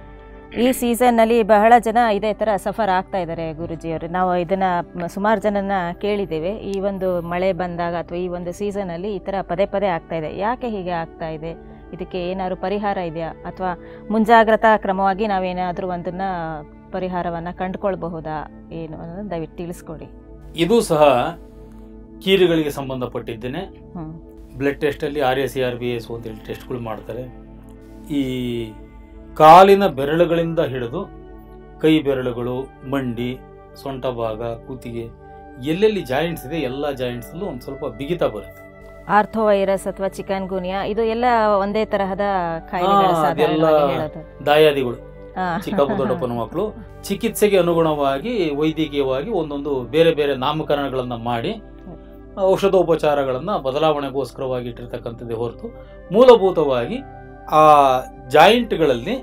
ಈ ಸೀಸನ್ನಲ್ಲಿ ಬಹಳ ಜನ ಇದೇ ಥರ ಸಫರ್ ಆಗ್ತಾ ಇದ್ದಾರೆ ಗುರುಜಿಯವರು ನಾವು ಇದನ್ನು ಸುಮಾರು ಜನನ ಕೇಳಿದ್ದೇವೆ ಈ ಒಂದು ಮಳೆ ಬಂದಾಗ ಅಥವಾ ಈ ಒಂದು ಸೀಸನಲ್ಲಿ ಈ ಥರ ಪದೇ ಪದೇ ಆಗ್ತಾ ಇದೆ ಯಾಕೆ ಹೀಗೆ ಆಗ್ತಾ ಇದೆ ಇದಕ್ಕೆ ಏನಾದ್ರು ಪರಿಹಾರ ಇದೆಯಾ ಅಥವಾ ಮುಂಜಾಗ್ರತಾ ಕ್ರಮವಾಗಿ ನಾವೇನಾದರೂ ಒಂದನ್ನ ಪರಿಹಾರವನ್ನು ಕಂಡುಕೊಳ್ಬಹುದಾ ಏನು ಅನ್ನೋದನ್ನ ದಯವಿಟ್ಟು ತಿಳಿಸ್ಕೊಡಿ ಇದು ಸಹ ಕೀಲುಗಳಿಗೆ ಸಂಬಂಧಪಟ್ಟಿದ್ದೇನೆ ಹ್ಞೂ ಬ್ಲಡ್ ಟೆಸ್ಟಲ್ಲಿ R S C R B S ಅಂತೇಳಿ ಟೆಸ್ಟ್ಗಳು ಮಾಡ್ತಾರೆ ಈ ಕಾಲಿನ ಬೆರಳುಗಳಿಂದ ಹಿಡಿದು ಕೈ ಬೆರಳುಗಳು ಮಂಡಿ ಸೊಂಟ ಭಾಗ ಕುತ್ತಿಗೆ ಎಲ್ಲೆಲ್ಲಿ ಜಾಯಿಂಟ್ಸ್ ಇದೆ ಎಲ್ಲ ಜಾಯಿಂಟ್ಸಲ್ಲೂ ಒಂದು ಸ್ವಲ್ಪ ಬಿಗಿತ ಬರುತ್ತೆ ಆರ್ಥೋ ವೈರಸ್ ಅಥವಾ ಚಿಕನ್ ಗುನಿಯಾ ಇದು ಎಲ್ಲ ಒಂದೇ ತರಹದ ಕಾಯಿಲೆಗಳು ಹಾ, ಸಾಧಾರಣವಾಗಿ ಅದೆಲ್ಲ ಹೇಳೋದು ದಾಯಾದಿಗಳು ಹಾ. ಚಿಕ್ಕ ದೊಡ್ಡಪ್ಪನ ಮಕ್ಕಳು ಚಿಕಿತ್ಸೆಗೆ ಅನುಗುಣವಾಗಿ ವೈದ್ಯಕೀಯವಾಗಿ ಒಂದೊಂದು ಬೇರೆ ಬೇರೆ ನಾಮಕರಣಗಳನ್ನು ಮಾಡಿ ಔಷಧೋಪಚಾರಗಳನ್ನು ಬದಲಾವಣೆಗೋಸ್ಕರವಾಗಿ ಇಟ್ಟಿರ್ತಕ್ಕಂಥದ್ದೇ ಹೊರತು ಮೂಲಭೂತವಾಗಿ ಆ ಜಾಯಿಂಟ್ಗಳಲ್ಲಿ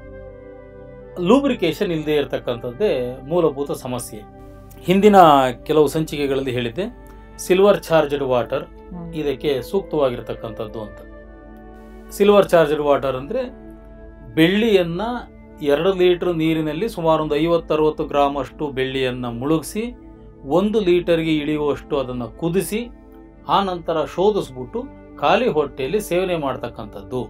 ಲೂಬ್ರಿಕೇಶನ್ ಇಲ್ಲದೆ ಇರತಕ್ಕಂಥದ್ದೇ ಮೂಲಭೂತ ಸಮಸ್ಯೆ ಹಿಂದಿನ ಕೆಲವು ಸಂಚಿಕೆಗಳಲ್ಲಿ ಹೇಳಿದ್ದೆ ಸಿಲ್ವರ್ ಚಾರ್ಜ್ಡ್ ವಾಟರ್ ಹ್ಮ್. ಇದಕ್ಕೆ ಸೂಕ್ತವಾಗಿರ್ತಕ್ಕಂಥದ್ದು ಅಂತ ಸಿಲ್ವರ್ ಚಾರ್ಜ್ಡ್ ವಾಟರ್ ಅಂದರೆ ಬೆಳ್ಳಿಯನ್ನ ಎರಡು ಲೀಟರ್ ನೀರಿನಲ್ಲಿ ಸುಮಾರು ಒಂದು ಐವತ್ತರವತ್ತು ಗ್ರಾಮ್ ಅಷ್ಟು ಬೆಳ್ಳಿಯನ್ನು ಮುಳುಗಿಸಿ ಒಂದು ಲೀಟರ್ಗೆ ಇಳಿಯುವಷ್ಟು ಅದನ್ನು ಕುದಿಸಿ ಆ ನಂತರ ಶೋಧಿಸ್ಬಿಟ್ಟು ಖಾಲಿ ಹೊಟ್ಟೆಯಲ್ಲಿ ಸೇವನೆ ಮಾಡ್ತಕ್ಕಂಥದ್ದು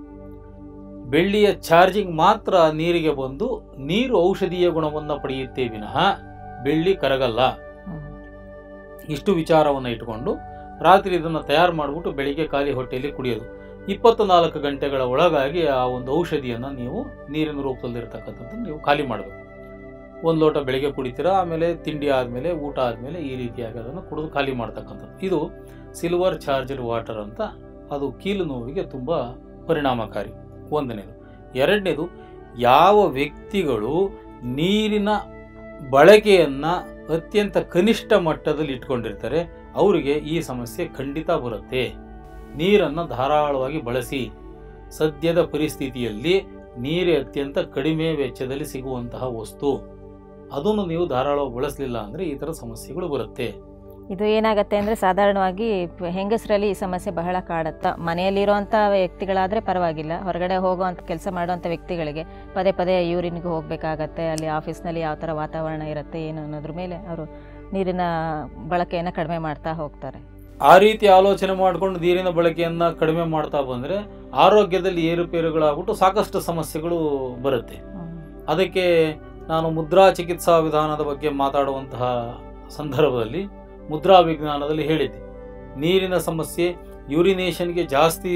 ಬೆಳ್ಳಿಯ ಚಾರ್ಜಿಂಗ್ ಮಾತ್ರ ನೀರಿಗೆ ಬಂದು ನೀರು ಔಷಧೀಯ ಗುಣವನ್ನು ಪಡೆಯುತ್ತೆ ವಿನಃ ಬೆಳ್ಳಿ ಕರಗಲ್ಲ ಹ್ಮ್. ಇಷ್ಟು ವಿಚಾರವನ್ನು ಇಟ್ಕೊಂಡು ರಾತ್ರಿ ಇದನ್ನು ತಯಾರು ಮಾಡಿಬಿಟ್ಟು ಬೆಳಿಗ್ಗೆ ಖಾಲಿ ಹೊಟ್ಟೆಯಲ್ಲಿ ಕುಡಿಯೋದು ಇಪ್ಪತ್ತು ನಾಲ್ಕು ಗಂಟೆಗಳ ಒಳಗಾಗಿ ಆ ಒಂದು ಔಷಧಿಯನ್ನು ನೀವು ನೀರಿನ ರೂಪದಲ್ಲಿರ್ತಕ್ಕಂಥದ್ದು ನೀವು ಖಾಲಿ ಮಾಡಬೇಕು ಒಂದು ಲೋಟ ಬೆಳಿಗ್ಗೆ ಕುಡಿತೀರಾ ಆಮೇಲೆ ತಿಂಡಿ ಆದಮೇಲೆ ಊಟ ಆದಮೇಲೆ ಈ ರೀತಿಯಾಗಿ ಅದನ್ನು ಕುಡಿದು ಖಾಲಿ ಮಾಡ್ತಕ್ಕಂಥದ್ದು ಇದು ಸಿಲ್ವರ್ ಚಾರ್ಜ್ಡ್ ವಾಟರ್ ಅಂತ ಅದು ಕೀಲು ನೋವಿಗೆ ತುಂಬ ಪರಿಣಾಮಕಾರಿ ಒಂದನೇದು ಎರಡನೇದು ಯಾವ ವ್ಯಕ್ತಿಗಳು ನೀರಿನ ಬಳಕೆಯನ್ನು ಅತ್ಯಂತ ಕನಿಷ್ಠ ಮಟ್ಟದಲ್ಲಿ ಇಟ್ಕೊಂಡಿರ್ತಾರೆ ಅವರಿಗೆ ಈ ಸಮಸ್ಯೆ ಖಂಡಿತ ಬರುತ್ತೆ ನೀರನ್ನು ಧಾರಾಳವಾಗಿ ಬಳಸಿ ಸದ್ಯದ ಪರಿಸ್ಥಿತಿಯಲ್ಲಿ ನೀರೇ ಅತ್ಯಂತ ಕಡಿಮೆ ವೆಚ್ಚದಲ್ಲಿ ಸಿಗುವಂತಹ ವಸ್ತು ಅದನ್ನು ನೀವು ಧಾರಾಳವಾಗಿ ಬಳಸಲಿಲ್ಲ ಅಂದರೆ ಈ ಥರ ಸಮಸ್ಯೆಗಳು ಬರುತ್ತೆ ಇದು ಏನಾಗತ್ತೆ ಅಂದರೆ ಸಾಧಾರಣವಾಗಿ ಪ- ಹೆಂಗಸರಲ್ಲಿ ಈ ಸಮಸ್ಯೆ ಬಹಳ ಕಾಡುತ್ತೆ ಮನೆಯಲ್ಲಿರುವಂಥ ವ್ಯಕ್ತಿಗಳಾದರೆ ಪರವಾಗಿಲ್ಲ ಹೊರಗಡೆ ಹೋಗುವಂಥ ಕೆಲಸ ಮಾಡುವಂಥ ವ್ಯಕ್ತಿಗಳಿಗೆ ಪದೇ ಪದೇ ಯೂರಿನ್ಗೆ ಹೋಗಬೇಕಾಗತ್ತೆ ಅಲ್ಲಿ ಆಫೀಸ್ನಲ್ಲಿ ಯಾವ ಥರ ವಾತಾವರಣ ಇರುತ್ತೆ ಏನು ಅನ್ನೋದ್ರ ಮೇಲೆ ಅವರು ನೀರಿನ ಬಳಕೆಯನ್ನು ಕಡಿಮೆ ಮಾಡ್ತಾ ಹೋಗ್ತಾರೆ ಆ ರೀತಿ ಆಲೋಚನೆ ಮಾಡಿಕೊಂಡು ನೀರಿನ ಬಳಕೆಯನ್ನು ಕಡಿಮೆ ಮಾಡ್ತಾ ಬಂದರೆ ಆರೋಗ್ಯದಲ್ಲಿ ಏರುಪೇರುಗಳಾಗ್ಬಿಟ್ಟು ಸಾಕಷ್ಟು ಸಮಸ್ಯೆಗಳು ಬರುತ್ತೆ ಅದಕ್ಕೆ ನಾನು ಮುದ್ರಾ ಚಿಕಿತ್ಸಾ ವಿಧಾನದ ಬಗ್ಗೆ ಮಾತಾಡುವಂತಹ ಸಂದರ್ಭದಲ್ಲಿ ಮುದ್ರಾ ವಿಜ್ಞಾನದಲ್ಲಿ ಹೇಳಿದ್ದೆ ನೀರಿನ ಸಮಸ್ಯೆ ಯೂರಿನೇಷನ್ಗೆ ಜಾಸ್ತಿ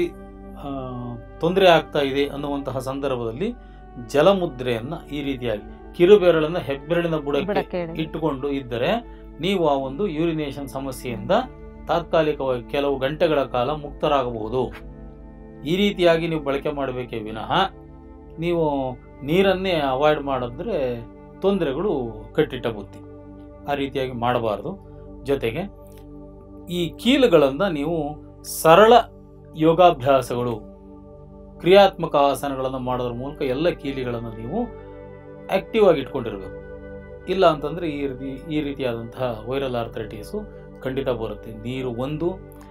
ತೊಂದರೆ ಆಗ್ತಾ ಇದೆ ಅನ್ನುವಂತಹ ಸಂದರ್ಭದಲ್ಲಿ ಜಲಮುದ್ರೆಯನ್ನ ಈ ರೀತಿಯಾಗಿ ಕಿರುಬೆರಳನ್ನ ಹೆಬ್ಬೆರಳಿನ ಬುಡಕ್ಕೆ ಬುಡಕ್ಕೆ ಇಡಿ. ಇಟ್ಟುಕೊಂಡು ಇದ್ದರೆ ನೀವು ಆ ಒಂದು ಯೂರಿನೇಷನ್ ಸಮಸ್ಯೆಯಿಂದ ತಾತ್ಕಾಲಿಕವಾಗಿ ಕೆಲವು ಗಂಟೆಗಳ ಕಾಲ ಮುಕ್ತರಾಗಬಹುದು ಈ ರೀತಿಯಾಗಿ ನೀವು ಬಳಕೆ ಮಾಡಬೇಕೇ ವಿನಃ ನೀವು ನೀರನ್ನೇ ಅವಾಯ್ಡ್ ಮಾಡಿದ್ರೆ ತೊಂದರೆಗಳು ಕಟ್ಟಿಟ್ಟ ಬುತ್ತಿ ಆ ರೀತಿಯಾಗಿ ಮಾಡಬಾರ್ದು ಜೊತೆಗೆ ಈ ಕೀಲುಗಳನ್ನು ನೀವು ಸರಳ ಯೋಗಾಭ್ಯಾಸಗಳು ಕ್ರಿಯಾತ್ಮಕ ಆಸನಗಳನ್ನು ಮಾಡೋದ್ರ ಮೂಲಕ ಎಲ್ಲ ಕೀಲಿಗಳನ್ನು ನೀವು ಆಕ್ಟಿವ್ ಆಗಿ ಇಟ್ಕೊಂಡಿರಬೇಕು ಇಲ್ಲ ಅಂತಂದರೆ ಈ ರೀತಿ ಈ ರೀತಿಯಾದಂತಹ ವೈರಲ್ ಆರ್ಥರೈಟಿಸು ಖಂಡಿತ ಬರುತ್ತೆ ನೀರು ಒಂದು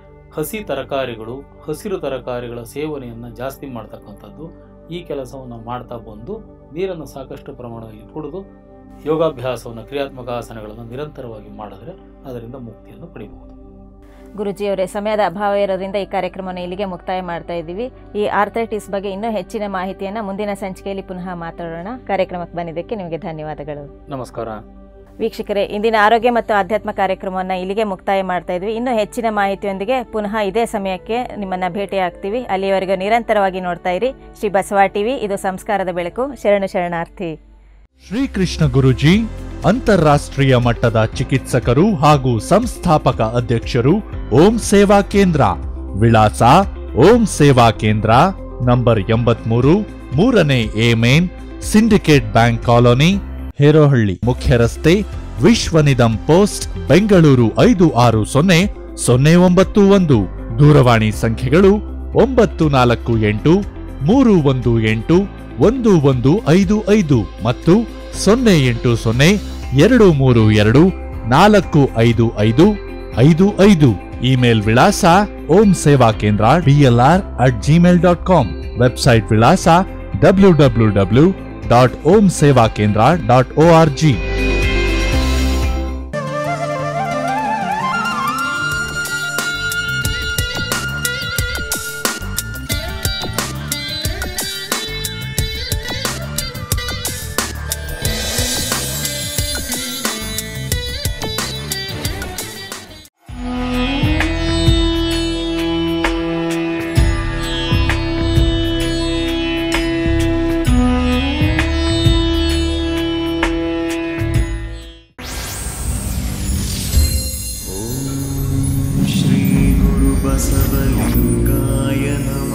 ಹಸಿ ತರಕಾರಿಗಳು ಹಸಿರು ತರಕಾರಿಗಳ ಸೇವನೆಯನ್ನು ಜಾಸ್ತಿ ಮಾಡ್ತಕ್ಕಂಥದ್ದು ಈ ಕೆಲಸವನ್ನು ಮಾಡ್ತಾ ಬಂದು ನೀರನ್ನು ಸಾಕಷ್ಟು ಪ್ರಮಾಣದಲ್ಲಿ ಕುಡಿದು ಯೋಗಾಭ್ಯಾಸವನ್ನು ಕ್ರಿಯಾತ್ಮಕ ಆಸನಗಳನ್ನು ನಿರಂತರವಾಗಿ ಮಾಡಿದ್ರೆ ಅದರಿಂದ ಮುಕ್ತಿಯನ್ನು ಪಡಿಬಹುದು ಗುರುಜಿಯವರೇ ಸಮಯದ ಅಭಾವ ಇರೋದ್ರಿಂದ ಈ ಕಾರ್ಯಕ್ರಮವನ್ನು ಇಲ್ಲಿಗೆ ಮುಕ್ತಾಯ ಮಾಡ್ತಾ ಇದ್ದೀವಿ ಈ ಆರ್ಥೈಟಿಸ್ ಬಗ್ಗೆ ಇನ್ನೂ ಹೆಚ್ಚಿನ ಮಾಹಿತಿಯನ್ನು ಮುಂದಿನ ಸಂಚಿಕೆಯಲ್ಲಿ ಪುನಃ ಮಾತಾಡೋಣ ಕಾರ್ಯಕ್ರಮಕ್ಕೆ ಬಂದಿದ್ದಕ್ಕೆ ನಿಮಗೆ ಧನ್ಯವಾದಗಳು ನಮಸ್ಕಾರ ವೀಕ್ಷಕರೇ ಇಂದಿನ ಆರೋಗ್ಯ ಮತ್ತು ಆಧ್ಯಾತ್ಮ ಕಾರ್ಯಕ್ರಮವನ್ನು ಇಲ್ಲಿಗೆ ಮುಕ್ತಾಯ ಮಾಡ್ತಾ ಇದ್ವಿ ಇನ್ನೂ ಹೆಚ್ಚಿನ ಮಾಹಿತಿಯೊಂದಿಗೆ ಪುನಃ ಇದೇ ಸಮಯಕ್ಕೆ ನಿಮ್ಮನ್ನ ಭೇಟಿ ಆಗ್ತೀವಿ ಅಲ್ಲಿಯವರೆಗೂ ನಿರಂತರವಾಗಿ ನೋಡ್ತಾ ಇರಿ ಶ್ರೀ ಬಸವ ಟಿವಿ ಇದು ಸಂಸ್ಕಾರದ ಬೆಳಕು ಶರಣು ಶರಣಾರ್ಥಿ ಶ್ರೀಕೃಷ್ಣ ಗುರುಜಿ ಅಂತಾರಾಷ್ಟ್ರೀಯ ಮಟ್ಟದ ಚಿಕಿತ್ಸಕರು ಹಾಗೂ ಸಂಸ್ಥಾಪಕ ಅಧ್ಯಕ್ಷರು ಓಂ ಸೇವಾ ಕೇಂದ್ರ ವಿಳಾಸ ಓಂ ಸೇವಾ ಕೇಂದ್ರ ನಂಬರ್ ಎಂಬತ್ಮೂರು ಮೂರನೇ A main Syndicate bank colony Herohalli ಮುಖ್ಯ ರಸ್ತೆ ವಿಶ್ವನಿಧಂ ಪೋಸ್ಟ್ ಬೆಂಗಳೂರು ಐದು ಆರು ಸೊನ್ನೆ ಸೊನ್ನೆ ಒಂಬತ್ತು ಒಂದು ದೂರವಾಣಿ ಸಂಖ್ಯೆಗಳು ಒಂಬತ್ತು ನಾಲ್ಕು ಎಂಟು ಮೂರು ಒಂದು ಎಂಟು ಒಂದು ಒಂದು ಐದು ಐದು ಮತ್ತು ಸೊನ್ನೆ ಎಂಟು ಸೊನ್ನೆ ಎರಡು ಮೂರು ಎರಡು ನಾಲ್ಕು ಐದು ಐದು ಐದು ಐದು ಇಮೇಲ್ ವಿಳಾಸ Om Seva Kendra DLR at Gmail dot com website ವಿಳಾಸ W W W dot Om Seva Kendra dot O R G श्रीगुरुबसवलिङ्गाय नमः